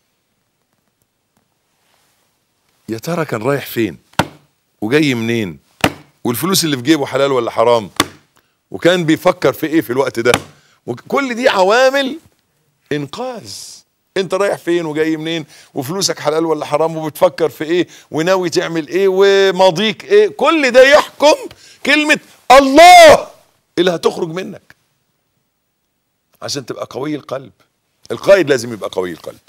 يا ترى كان رايح فين وجاي منين والفلوس اللي في جيبه حلال ولا حرام وكان بيفكر في ايه في الوقت ده وكل دي عوامل انقاذ انت رايح فين وجاي منين وفلوسك حلال ولا حرام وبتفكر في ايه وناوي تعمل ايه وماضيك ايه كل ده يحكم كلمة الله اللي هتخرج منك عشان تبقى قوي القلب القائد لازم يبقى قوي القلب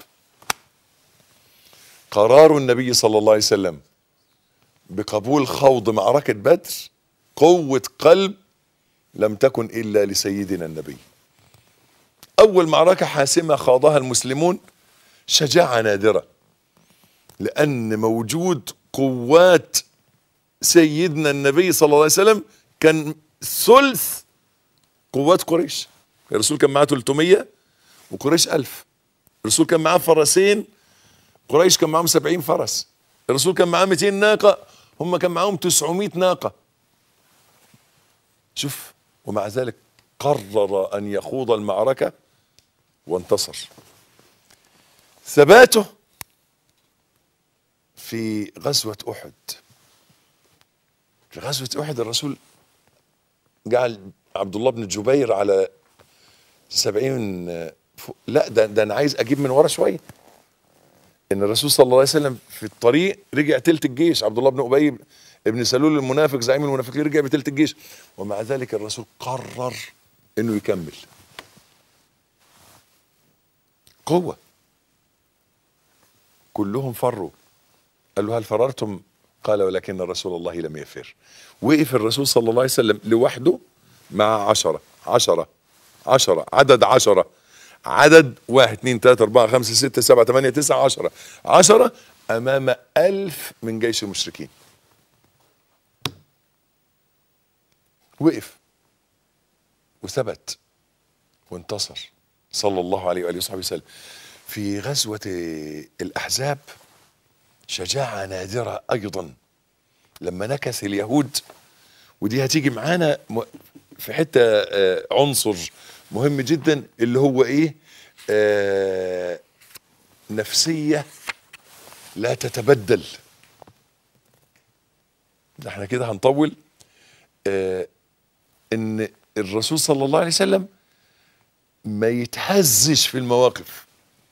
قرار النبي صلى الله عليه وسلم بقبول خوض معركة بدر قوة قلب لم تكن إلا لسيدنا النبي أول معركة حاسمة خاضها المسلمون شجاعة نادرة لأن موجود قوات سيدنا النبي صلى الله عليه وسلم كان ثلث قوات قريش الرسول كان معاه 300 وقريش 1000 الرسول كان معاه فرسين قريش كان معاهم 70 فرس الرسول كان معاه 200 ناقة هم كان معاهم 900 ناقة شوف ومع ذلك قرر أن يخوض المعركة وانتصر ثباته في غزوة أحد في غزوة أحد الرسول جعل عبد الله بن الجبير على سبعين فوق. لا ده, ده أنا عايز أجيب من ورا شوية إن الرسول صلى الله عليه وسلم في الطريق رجع تلت الجيش عبد الله بن أبي ابن سلول المنافق زعيم المنافقين رجع بتلت الجيش ومع ذلك الرسول قرر انه يكمل قوة كلهم فروا قال له هل فررتم قال ولكن رسول الله لم يفر وقف الرسول صلى الله عليه وسلم لوحده مع عشرة عشرة عشرة عدد عشرة عدد واحد اثنين ثلاثة أربعة خمسة ستة سبعة ثمانية تسعة عشرة عشرة أمام ألف من جيش المشركين وقف وثبت وانتصر صلى الله عليه وآله وصحبه وسلم في غزوة الأحزاب شجاعة نادرة أيضا لما نكث اليهود ودي هتيجي معانا م- في حتة آه، عنصر مهم جدا اللي هو إيه آه، نفسية لا تتبدل ده احنا كده هنطول آه، ان الرسول صلى الله عليه وسلم ما يتهزش في المواقف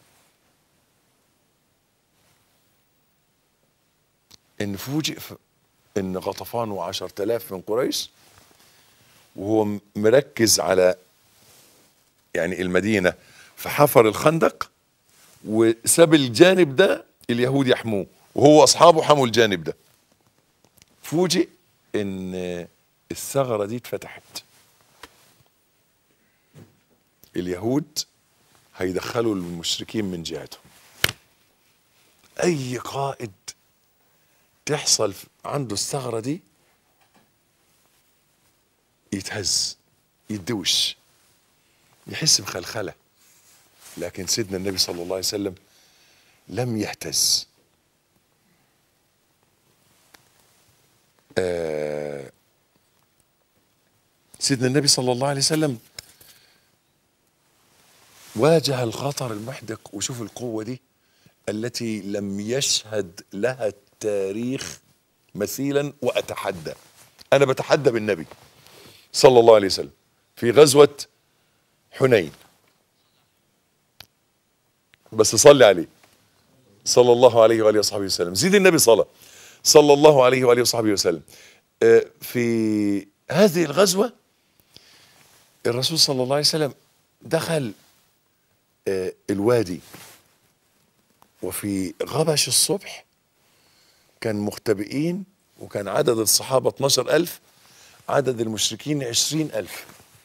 ان فوجئ ف- ان غطفان وعشر تلاف من قريش وهو م- مركز على يعني المدينة فحفر الخندق وساب الجانب ده اليهود يحموه وهو اصحابه حموا الجانب ده فوجئ ان الثغرة دي اتفتحت اليهود هيدخلوا المشركين من جهتهم اي قائد تحصل عنده الثغرة دي يتهز يدوش يحس بخلخلة لكن سيدنا النبي صلى الله عليه وسلم لم يهتز آه سيدنا النبي صلى الله عليه وسلم واجه الخطر المحدق وشوف القوة دي التي لم يشهد لها التاريخ مثيلا وأتحدى أنا بتحدى بالنبي صلى الله عليه وسلم في غزوة حنين بس صلي عليه صلى الله عليه وآله وصحبه وسلم زيد النبي صلاة صلى الله عليه وآله وصحبه وسلم آه، في هذه الغزوة الرسول صلى الله عليه وسلم دخل آه، الوادي وفي غبش الصبح كان مختبئين وكان عدد الصحابة 12 ألف عدد المشركين 20 ألف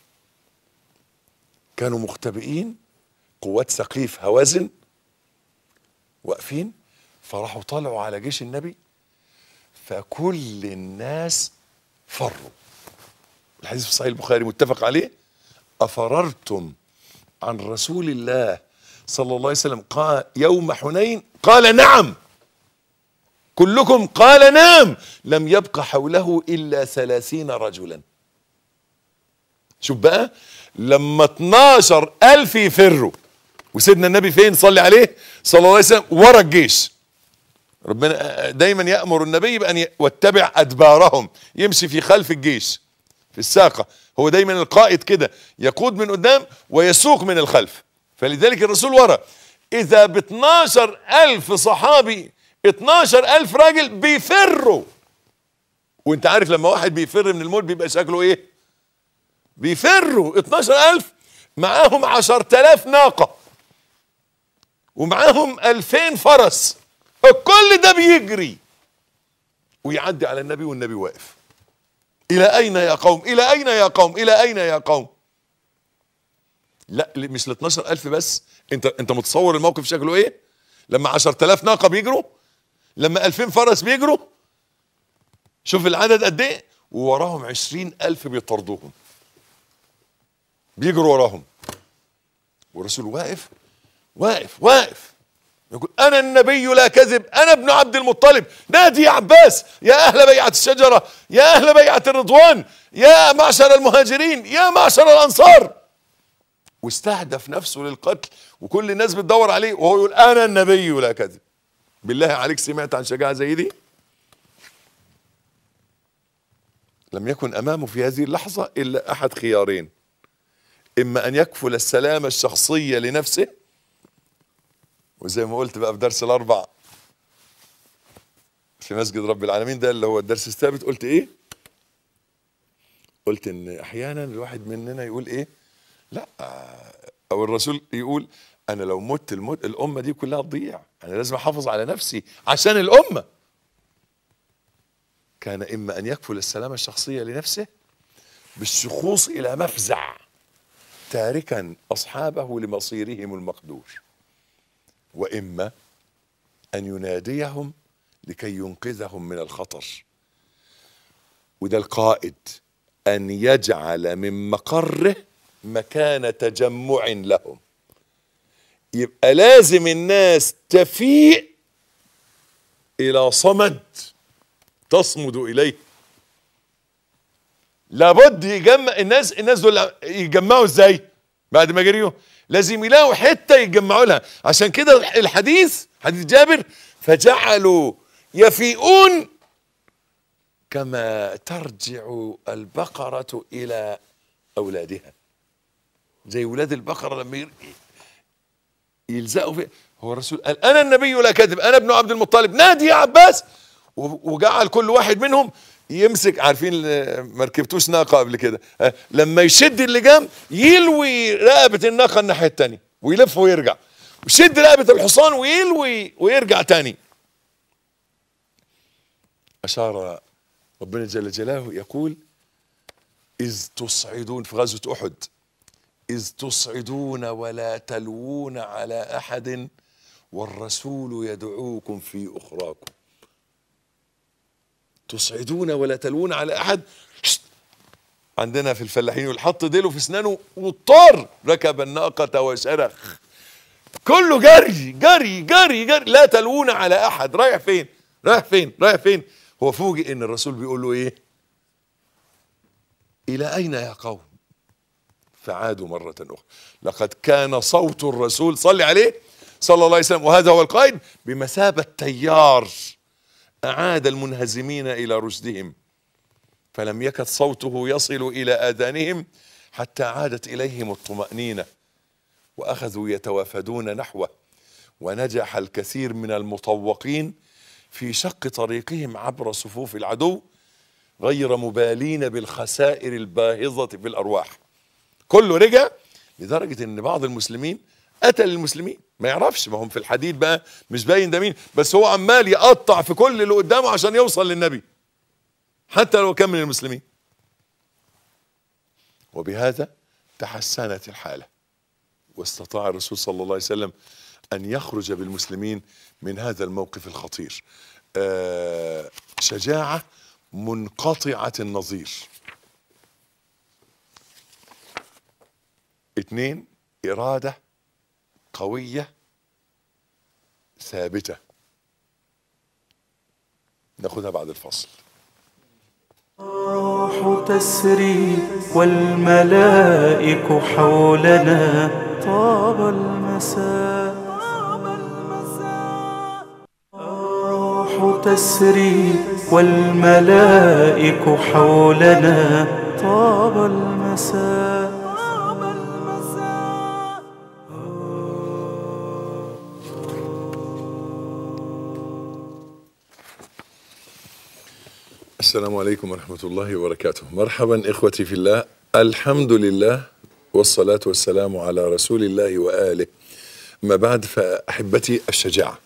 كانوا مختبئين قوات سقيف هوازن واقفين فراحوا طلعوا على جيش النبي فكل الناس فروا الحديث في صحيح البخاري متفق عليه أفررتم عن رسول الله صلى الله عليه وسلم قال يوم حنين قال نعم كلكم قال نعم لم يبق حوله إلا ثلاثين رجلا شوف بقى لما 12 ألف يفروا وسيدنا النبي فين صلي عليه صلى الله عليه وسلم ورا الجيش ربنا دايما يأمر النبي بأن ي- واتبع أدبارهم يمشي في خلف الجيش في الساقة هو دايما القائد كده يقود من قدام ويسوق من الخلف فلذلك الرسول ورا إذا ب 12 ألف صحابي 12 ألف راجل بيفروا وانت عارف لما واحد بيفر من الموت بيبقى شكله ايه بيفروا 12 ألف معاهم 10000 ناقة ومعاهم 2000 فرس الكل ده بيجري ويعدي على النبي والنبي واقف إلى أين يا قوم إلى أين يا قوم إلى أين يا قوم لا مش ل 12000 بس انت انت متصور الموقف شكله ايه لما 10000 ناقة بيجروا لما 2000 فرس بيجروا شوف العدد قد ايه ووراهم 20000 بيطردوهم بيجروا وراهم والرسول واقف واقف واقف يقول انا النبي لا كذب انا ابن عبد المطلب نادي يا عباس يا اهل بيعه الشجره يا اهل بيعه الرضوان يا معشر المهاجرين يا معشر الانصار واستهدف نفسه للقتل وكل الناس بتدور عليه وهو يقول انا النبي لا كذب بالله عليك سمعت عن شجاعه زي دي لم يكن امامه في هذه اللحظه الا احد خيارين اما ان يكفل السلامه الشخصيه لنفسه وزي ما قلت بقى في درس الاربع في مسجد رب العالمين ده اللي هو الدرس الثابت قلت ايه قلت ان احيانا الواحد مننا يقول ايه لا او الرسول يقول انا لو مت الموت الامه دي كلها تضيع انا لازم احافظ على نفسي عشان الامه كان اما ان يكفل السلامه الشخصيه لنفسه بالشخوص الى مفزع تاركا اصحابه لمصيرهم المقدور واما ان يناديهم لكي ينقذهم من الخطر وده القائد ان يجعل من مقره مكان تجمع لهم يبقى لازم الناس تفيق الى صمد تصمد اليه لابد يجمع الناس الناس دول يجمعوا ازاي بعد ما جريوا لازم يلاقوا حته يتجمعوا لها عشان كده الحديث حديث جابر فجعلوا يفيئون كما ترجع البقرة إلى أولادها زي ولاد البقرة لما ير- يلزقوا في هو الرسول قال أنا النبي لا كذب أنا ابن عبد المطلب نادي يا عباس و- وجعل كل واحد منهم يمسك عارفين ال- ما ركبتوش ناقة قبل كده ها، لما يشد اللجام يلوي رقبة الناقة الناحية التانية ويلف ويرجع ويشد رقبة الحصان ويلوي ويرجع تاني أشار ربنا جل جلاله يقول إذ تصعدون في غزوة أحد إذ تصعدون ولا تلوون على أحد والرسول يدعوكم في أخراكم تصعدون ولا تلوون على أحد شت. عندنا في الفلاحين والحط ديله في اسنانه واضطر ركب الناقة وشرخ كله جري جري جري جري لا تلوون على أحد رايح فين رايح فين رايح فين هو فوجئ ان الرسول بيقول له ايه الى اين يا قوم فعادوا مرة أخرى لقد كان صوت الرسول صلي عليه صلى الله عليه وسلم وهذا هو القائد بمثابة تيار أعاد المنهزمين إلى رشدهم فلم يكد صوته يصل إلى آذانهم حتى عادت إليهم الطمأنينة وأخذوا يتوافدون نحوه ونجح الكثير من المطوقين في شق طريقهم عبر صفوف العدو غير مبالين بالخسائر الباهظة في الأرواح كله رجع لدرجة ان بعض المسلمين قتل المسلمين ما يعرفش ما هم في الحديد بقى مش باين ده مين بس هو عمال يقطع في كل اللي قدامه عشان يوصل للنبي حتى لو كان من المسلمين وبهذا تحسنت الحالة واستطاع الرسول صلى الله عليه وسلم أن يخرج بالمسلمين من هذا الموقف الخطير آه شجاعة منقطعة النظير اتنين إرادة قوية ثابتة ناخدها بعد الفصل الروح تسري والملائك حولنا طاب المساء الروح تسري والملائك حولنا طاب المساء السلام عليكم ورحمة الله وبركاته مرحبا إخوتي في الله الحمد لله والصلاة والسلام على رسول الله وآله ما بعد فأحبتي الشجاعة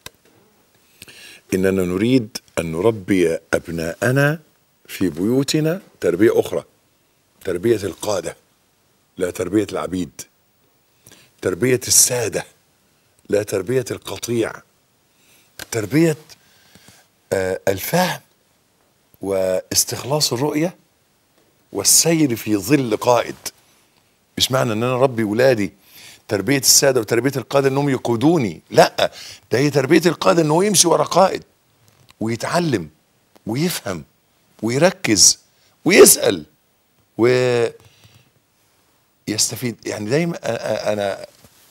إننا نريد أن نربي أبناءنا في بيوتنا تربية أخرى تربية القادة لا تربية العبيد تربية السادة لا تربية القطيع تربية آه الفهم واستخلاص الرؤية والسير في ظل قائد مش معنى ان انا ربي ولادي تربية السادة وتربية القادة انهم يقودوني لا ده هي تربية القادة انه يمشي ورا قائد ويتعلم ويفهم ويركز ويسأل ويستفيد يعني دايما أ- أ- انا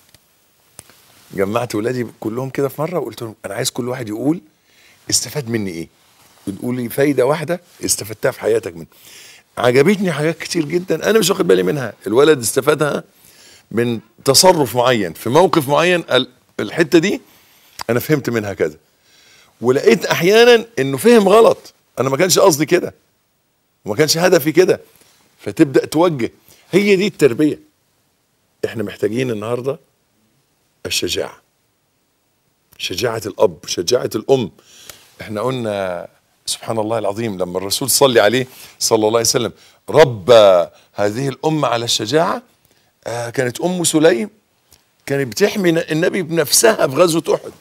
جمعت ولادي كلهم كده في مرة وقلت لهم انا عايز كل واحد يقول استفاد مني ايه بتقول لي فايده واحده استفدتها في حياتك من عجبتني حاجات كتير جدا انا مش واخد بالي منها الولد استفادها من تصرف معين في موقف معين ال- الحته دي انا فهمت منها كذا ولقيت احيانا انه فهم غلط انا ما كانش قصدي كده وما كانش هدفي كده فتبدا توجه هي دي التربيه احنا محتاجين النهارده الشجاعه شجاعه الاب شجاعه الام احنا قلنا سبحان الله العظيم لما الرسول صلي عليه صلى الله عليه وسلم ربى هذه الامه على الشجاعه آه كانت ام سليم كانت بتحمي النبي بنفسها في غزوه احد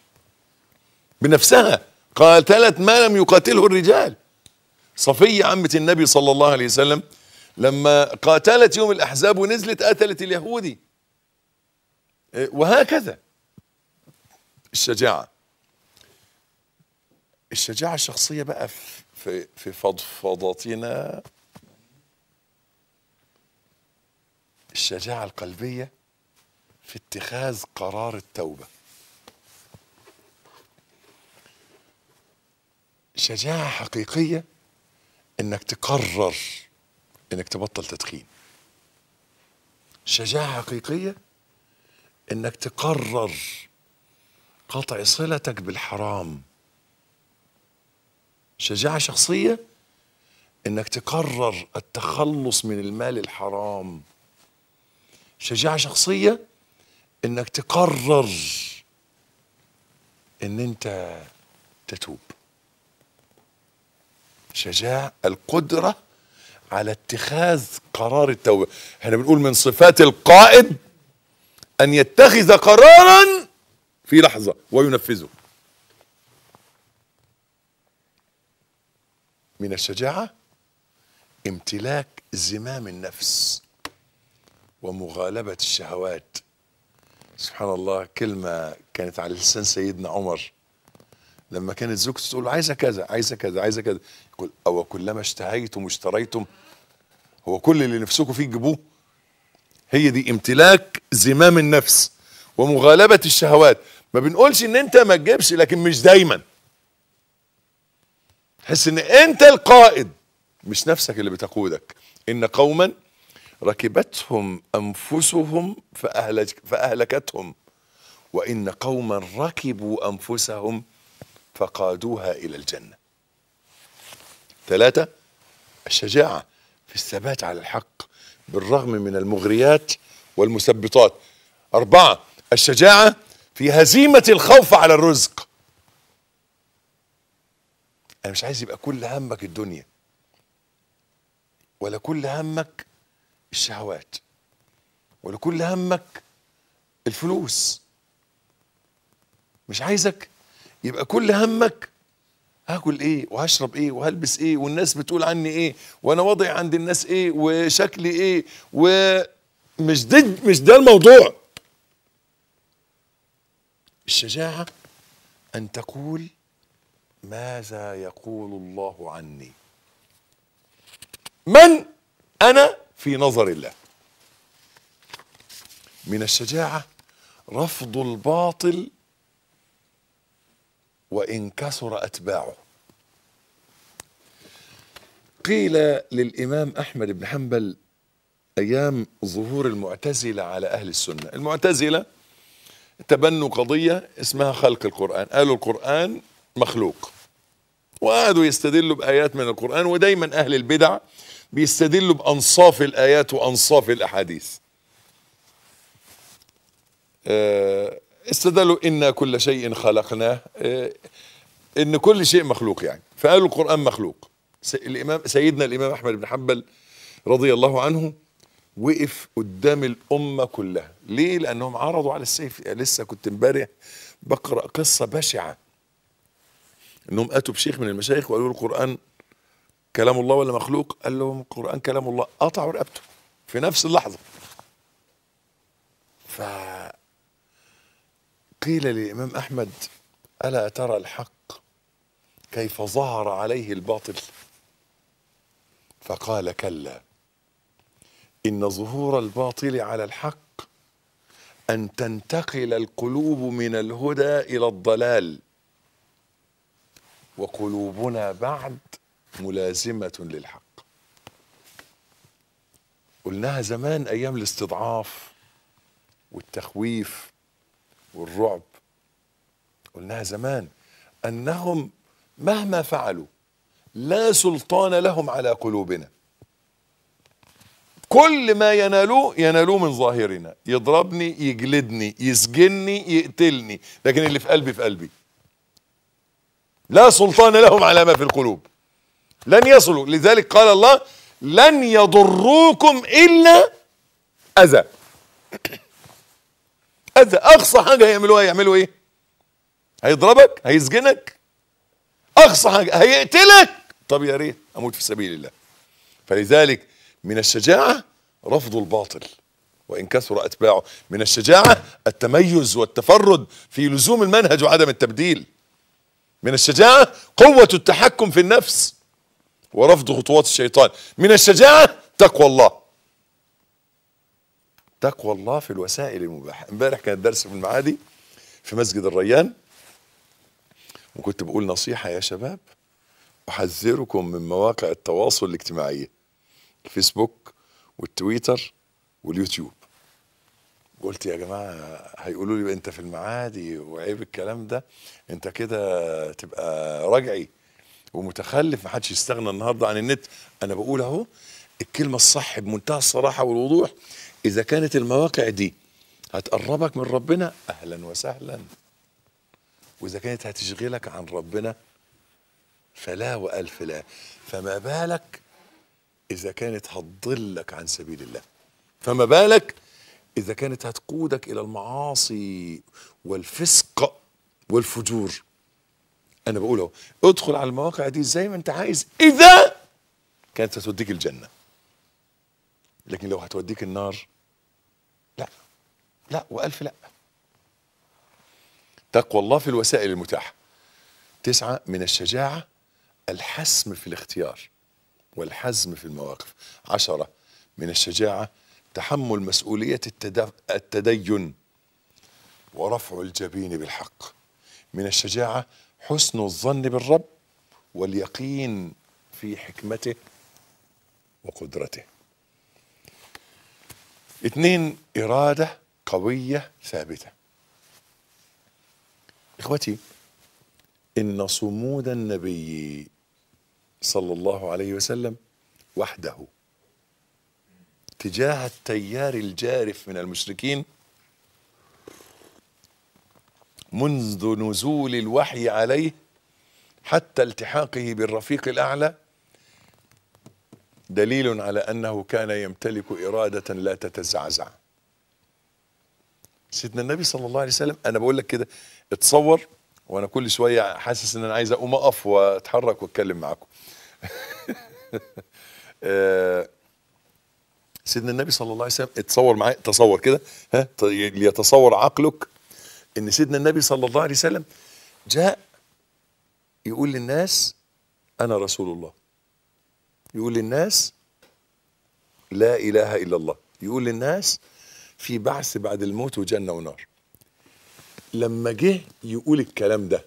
بنفسها قاتلت ما لم يقاتله الرجال صفية عمة النبي صلى الله عليه وسلم لما قاتلت يوم الأحزاب ونزلت قتلت اليهودي إيه، وهكذا الشجاعة الشجاعة الشخصية بقى في في, في فضفضتنا الشجاعة القلبية في اتخاذ قرار التوبة شجاعة حقيقية انك تقرر انك تبطل تدخين شجاعة حقيقية انك تقرر قطع صلتك بالحرام شجاعة شخصية انك تقرر التخلص من المال الحرام شجاعة شخصية انك تقرر ان انت تتوب شجاع القدرة على اتخاذ قرار التوبة احنا بنقول من صفات القائد ان يتخذ قرارا في لحظة وينفذه من الشجاعة امتلاك زمام النفس ومغالبة الشهوات سبحان الله كلمة كانت على لسان سيدنا عمر لما كانت زوجته تقول له عايزه كذا عايزه كذا عايزه كذا يقول او كلما اشتهيتم اشتريتم هو كل اللي نفسكم فيه تجيبوه هي دي امتلاك زمام النفس ومغالبة الشهوات ما بنقولش ان انت ما تجيبش لكن مش دايما تحس ان انت القائد مش نفسك اللي بتقودك ان قوما ركبتهم انفسهم فأهلك فاهلكتهم وان قوما ركبوا انفسهم فقادوها الى الجنه ثلاثه الشجاعه في الثبات على الحق بالرغم من المغريات والمثبطات اربعه الشجاعه في هزيمه الخوف على الرزق انا مش عايز يبقى كل همك الدنيا ولا كل همك الشهوات ولا كل همك الفلوس مش عايزك يبقى كل همك هاكل ايه وهشرب ايه وهلبس ايه والناس بتقول عني ايه وانا وضعي عند الناس ايه وشكلي ايه ومش ده مش ده الموضوع الشجاعة ان تقول ماذا يقول الله عني من انا في نظر الله من الشجاعة رفض الباطل وإن كثر أتباعه قيل للإمام أحمد بن حنبل أيام ظهور المعتزلة على أهل السنة المعتزلة تبنوا قضية اسمها خلق القرآن قالوا القرآن مخلوق وقعدوا يستدلوا بآيات من القرآن ودايما أهل البدع بيستدلوا بأنصاف الآيات وأنصاف الأحاديث آه، استدلوا إن كل شيء خلقناه آه، إن كل شيء مخلوق يعني فقالوا القرآن مخلوق س- الإمام سيدنا الإمام أحمد بن حنبل رضي الله عنه وقف قدام الأمة كلها ليه لأنهم عرضوا على السيف لسه كنت امبارح بقرأ قصة بشعة انهم اتوا بشيخ من المشايخ وقالوا له القران كلام الله ولا مخلوق قال لهم القران كلام الله قطعوا رقبته في نفس اللحظه ف قيل للامام احمد الا ترى الحق كيف ظهر عليه الباطل فقال كلا ان ظهور الباطل على الحق ان تنتقل القلوب من الهدى الى الضلال وقلوبنا بعد ملازمة للحق قلناها زمان أيام الاستضعاف والتخويف والرعب قلناها زمان انهم مهما فعلوا لا سلطان لهم على قلوبنا كل ما ينالوه ينالوه من ظاهرنا يضربني يجلدني يسجني يقتلني لكن اللي في قلبي في قلبي لا سلطان لهم على ما في القلوب لن يصلوا لذلك قال الله لن يضروكم الا اذى اذى اقصى حاجه يعملوها يعملوا ايه هيضربك هيسجنك اقصى حاجه هيقتلك طب يا ريت اموت في سبيل الله فلذلك من الشجاعه رفض الباطل وان كثر اتباعه من الشجاعه التميز والتفرد في لزوم المنهج وعدم التبديل من الشجاعه قوه التحكم في النفس ورفض خطوات الشيطان من الشجاعه تقوى الله تقوى الله في الوسائل المباحه امبارح كان درس في المعادي في مسجد الريان وكنت بقول نصيحه يا شباب احذركم من مواقع التواصل الاجتماعي الفيسبوك والتويتر واليوتيوب قلت يا جماعه هيقولوا لي انت في المعادي وعيب الكلام ده انت كده تبقى رجعي ومتخلف محدش يستغنى النهارده عن النت انا بقول اهو الكلمه الصح بمنتهى الصراحه والوضوح اذا كانت المواقع دي هتقربك من ربنا اهلا وسهلا واذا كانت هتشغلك عن ربنا فلا والف لا فما بالك اذا كانت هتضلك عن سبيل الله فما بالك اذا كانت هتقودك الى المعاصي والفسق والفجور انا بقول اهو ادخل على المواقع دي زي ما انت عايز اذا كانت هتوديك الجنه لكن لو هتوديك النار لا لا والف لا تقوى الله في الوسائل المتاحه تسعه من الشجاعه الحسم في الاختيار والحزم في المواقف عشرة من الشجاعة تحمل مسؤولية التد- التدين ورفع الجبين بالحق من الشجاعة حسن الظن بالرب واليقين في حكمته وقدرته اثنين إرادة قوية ثابتة إخوتي إن صمود النبي صلى الله عليه وسلم وحده تجاه التيار الجارف من المشركين منذ نزول الوحي عليه حتى التحاقه بالرفيق الاعلى دليل على انه كان يمتلك اراده لا تتزعزع سيدنا النبي صلى الله عليه وسلم انا بقول لك كده اتصور وانا كل شويه حاسس ان انا عايز اقوم اقف واتحرك واتكلم معاكم آه، سيدنا النبي صلى الله عليه وسلم اتصور معايا تصور كده ها ت- ليتصور عقلك ان سيدنا النبي صلى الله عليه وسلم جاء يقول للناس انا رسول الله يقول للناس لا اله الا الله يقول للناس في بعث بعد الموت وجنه ونار لما جه يقول الكلام ده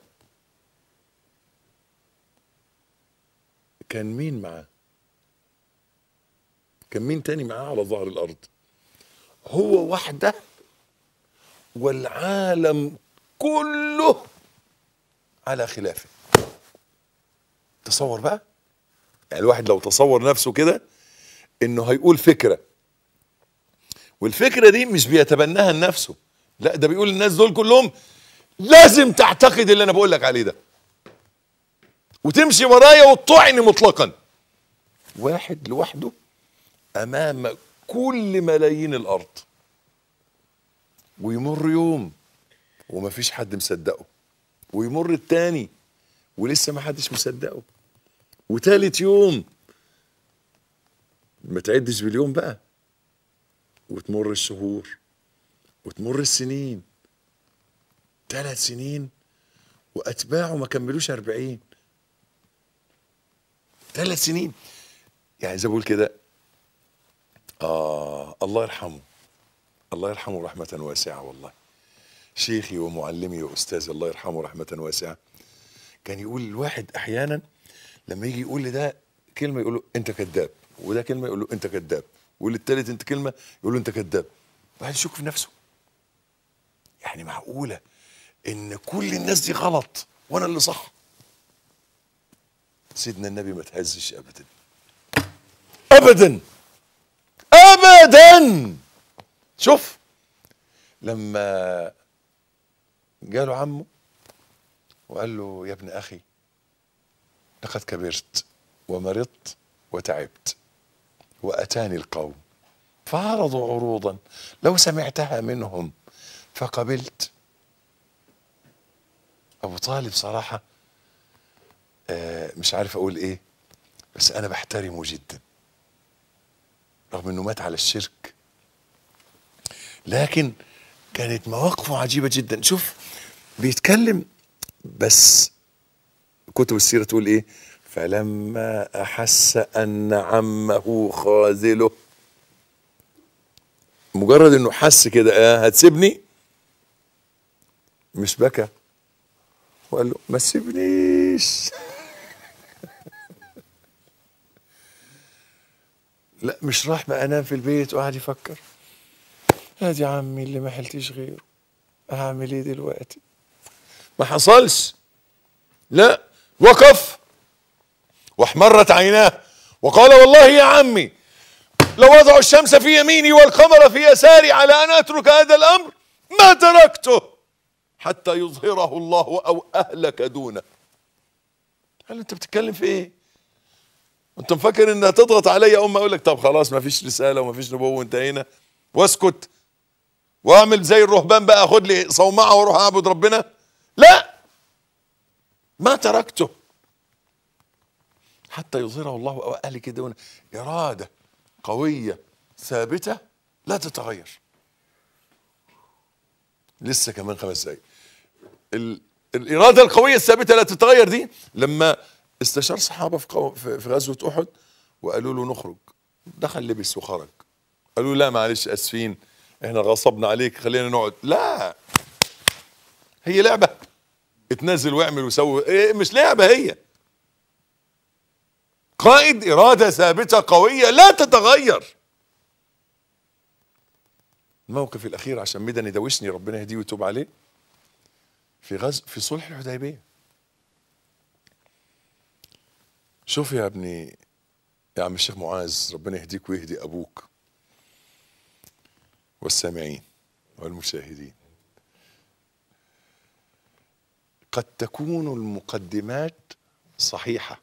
كان مين معاه كان مين تاني معاه على ظهر الارض هو وحده والعالم كله على خلافه تصور بقى يعني الواحد لو تصور نفسه كده انه هيقول فكره والفكره دي مش بيتبناها لنفسه لا ده بيقول للناس دول كلهم لازم تعتقد اللي انا بقول لك عليه ده وتمشي ورايا وتطعني مطلقا واحد لوحده امام كل ملايين الارض ويمر يوم ومفيش حد مصدقه ويمر التاني ولسه ما حدش مصدقه وتالت يوم ما تعدش باليوم بقى وتمر الشهور وتمر السنين ثلاث سنين واتباعه ما كملوش أربعين ثلاث سنين يعني زي ما بقول كده آه الله يرحمه الله يرحمه رحمة واسعة والله شيخي ومعلمي وأستاذي الله يرحمه رحمة واسعة كان يقول الواحد أحيانا لما يجي يقول لي ده كلمة يقول له أنت كذاب وده كلمة يقول له أنت كذاب وللتالت أنت كلمة يقول له أنت كذاب بعد يشك في نفسه يعني معقولة إن كل الناس دي غلط وانا اللي صح سيدنا النبي ما تهزش ابدا ابدا ابدا شوف لما جاله عمه وقال له يا ابن اخي لقد كبرت ومرضت وتعبت واتاني القوم فعرضوا عروضا لو سمعتها منهم فقبلت ابو طالب صراحه آه مش عارف اقول ايه بس انا بحترمه جدا رغم انه مات على الشرك لكن كانت مواقفه عجيبه جدا شوف بيتكلم بس كتب السيره تقول ايه فلما احس ان عمه خاذله مجرد انه حس كده آه هتسيبني مش بكى وقال له ما تسيبنيش لا مش راح بقى انام في البيت وقعد يفكر ادي عمي اللي ما حلتش غيره اعمل ايه دلوقتي ما حصلش لا وقف واحمرت عيناه وقال والله يا عمي لو وضعوا الشمس في يميني والقمر في يساري على ان اترك هذا الامر ما تركته حتى يظهره الله او اهلك دونه قال له انت بتتكلم في ايه انت مفكر انها تضغط عليا اقوم اقول لك طب خلاص ما فيش رساله وما فيش نبوه وانتهينا واسكت واعمل زي الرهبان بقى خد لي صومعه واروح اعبد ربنا لا ما تركته حتى يظهره الله او اهلك دونه اراده قويه ثابته لا تتغير لسه كمان خمس دقايق ال- الاراده القويه الثابته لا تتغير دي لما استشار صحابه في قو- في في غزوه احد وقالوا له نخرج دخل لبس وخرج قالوا لا معلش اسفين احنا غصبنا عليك خلينا نقعد لا هي لعبه اتنزل واعمل وسوي إيه مش لعبه هي قائد اراده ثابته قويه لا تتغير الموقف الاخير عشان مدني دوشني ربنا يهديه ويتوب عليه في غز في صلح الحديبيه شوف يا ابني يا عم الشيخ معاذ ربنا يهديك ويهدي ابوك والسامعين والمشاهدين قد تكون المقدمات صحيحه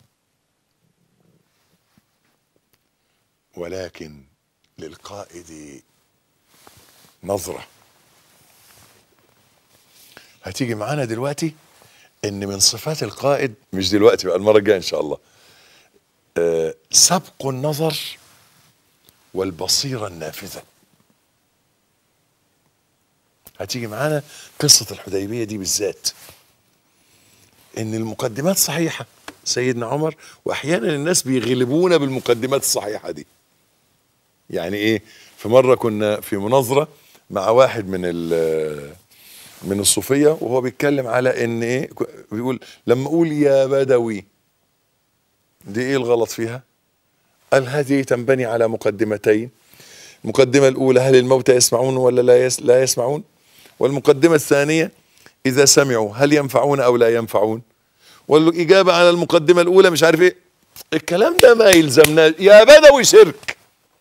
ولكن للقائد نظره هتيجي معانا دلوقتي ان من صفات القائد مش دلوقتي بقى المره الجايه ان شاء الله آه، سبق النظر والبصيره النافذه هتيجي معانا قصه الحديبيه دي بالذات ان المقدمات صحيحه سيدنا عمر واحيانا الناس بيغلبونا بالمقدمات الصحيحه دي يعني ايه في مره كنا في مناظره مع واحد من ال من الصوفيه وهو بيتكلم على ان ايه بيقول لما اقول يا بدوي دي ايه الغلط فيها قال هذه تنبني على مقدمتين المقدمه الاولى هل الموتى يسمعون ولا لا يس لا يسمعون والمقدمه الثانيه اذا سمعوا هل ينفعون او لا ينفعون والاجابه على المقدمه الاولى مش عارف ايه الكلام ده ما يلزمنا يا بدوي شرك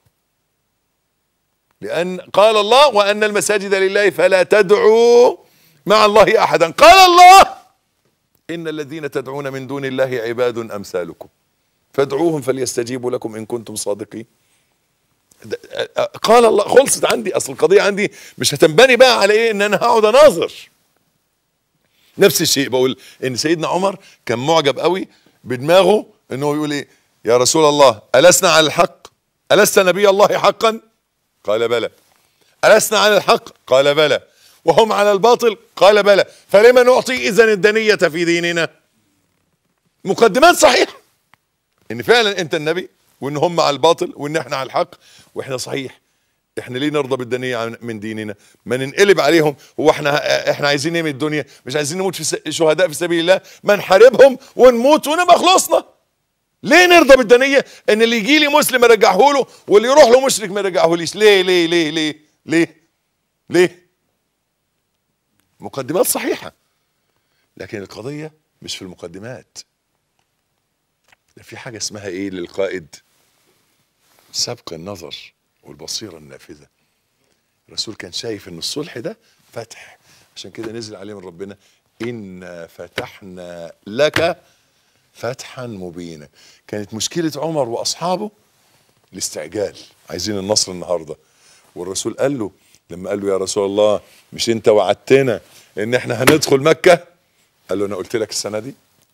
لأن قال الله وأن المساجد لله فلا تدعوا مع الله أحدا قال الله إن الذين تدعون من دون الله عباد أمثالكم فادعوهم فليستجيبوا لكم إن كنتم صادقين ده- قال الله خلصت عندي أصل القضية عندي مش هتنبني بقى على إيه إن أنا هقعد أناظر نفس الشيء بقول إن سيدنا عمر كان معجب قوي بدماغه إنه يقول إيه يا رسول الله ألسنا على الحق ألست نبي الله حقا قال بلى ألسنا على الحق قال بلى وهم على الباطل قال بلى فلما نعطي إذن الدنية في ديننا مقدمات صحيحة إن فعلا أنت النبي وإن هم على الباطل وإن إحنا على الحق وإحنا صحيح إحنا ليه نرضى بالدنية عن- من ديننا ما ننقلب عليهم هو إحنا إحنا عايزين إيه من الدنيا مش عايزين نموت في س- شهداء في سبيل الله ما نحاربهم ونموت ونبقى خلصنا ليه نرضى بالدنية ان اللي يجي لي مسلم ارجعه له واللي يروح له مشرك ما يرجعهوليش ليه ليه ليه ليه ليه ليه مقدمات صحيحة لكن القضية مش في المقدمات ده في حاجة اسمها ايه للقائد سبق النظر والبصيرة النافذة الرسول كان شايف ان الصلح ده فتح عشان كده نزل عليه من ربنا إنا فتحنا لك فتحا مبينا كانت مشكلة عمر وأصحابه الاستعجال عايزين النصر النهارده والرسول قال له لما قال له يا رسول الله مش انت وعدتنا ان احنا هندخل مكة قال له انا قلت لك السنة دي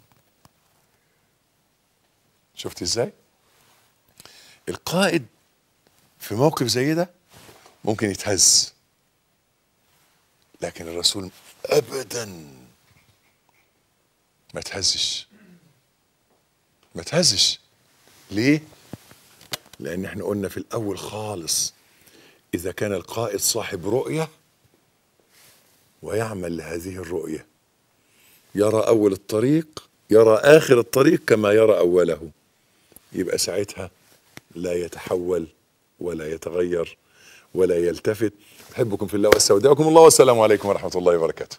شفت ازاي القائد في موقف زي ده ممكن يتهز لكن الرسول ابدا ما تهزش ما تهزش ليه لان احنا قلنا في الاول خالص اذا كان القائد صاحب رؤيه ويعمل لهذه الرؤيه يرى اول الطريق يرى اخر الطريق كما يرى اوله يبقى ساعتها لا يتحول ولا يتغير ولا يلتفت احبكم في الله واستودعكم الله والسلام عليكم ورحمه الله وبركاته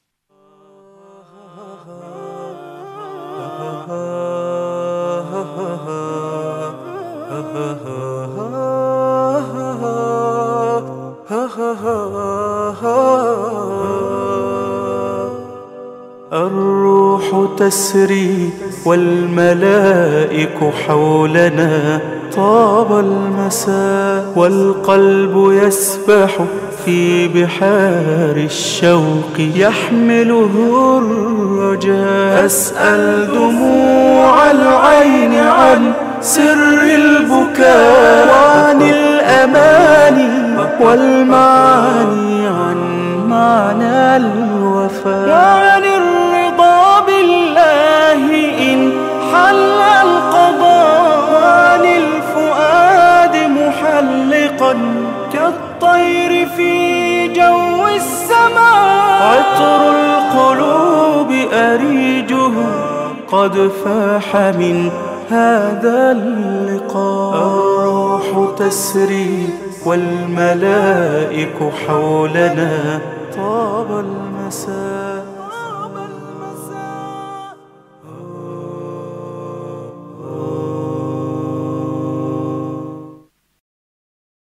الروح تسري والملائك حولنا طاب المساء والقلب يسبح في بحار الشوق يحمله الرجاء أسأل دموع العين عن سر البكاء وعن الأماني والمعاني عن معنى الوفاء وعن الرضا بالله إن حل القضاء وعن الفؤاد محلقا كالطير في جو السماء عطر القلوب أريجه قد فاح من هذا اللقاء الروح تسري والملائك حولنا طاب المساء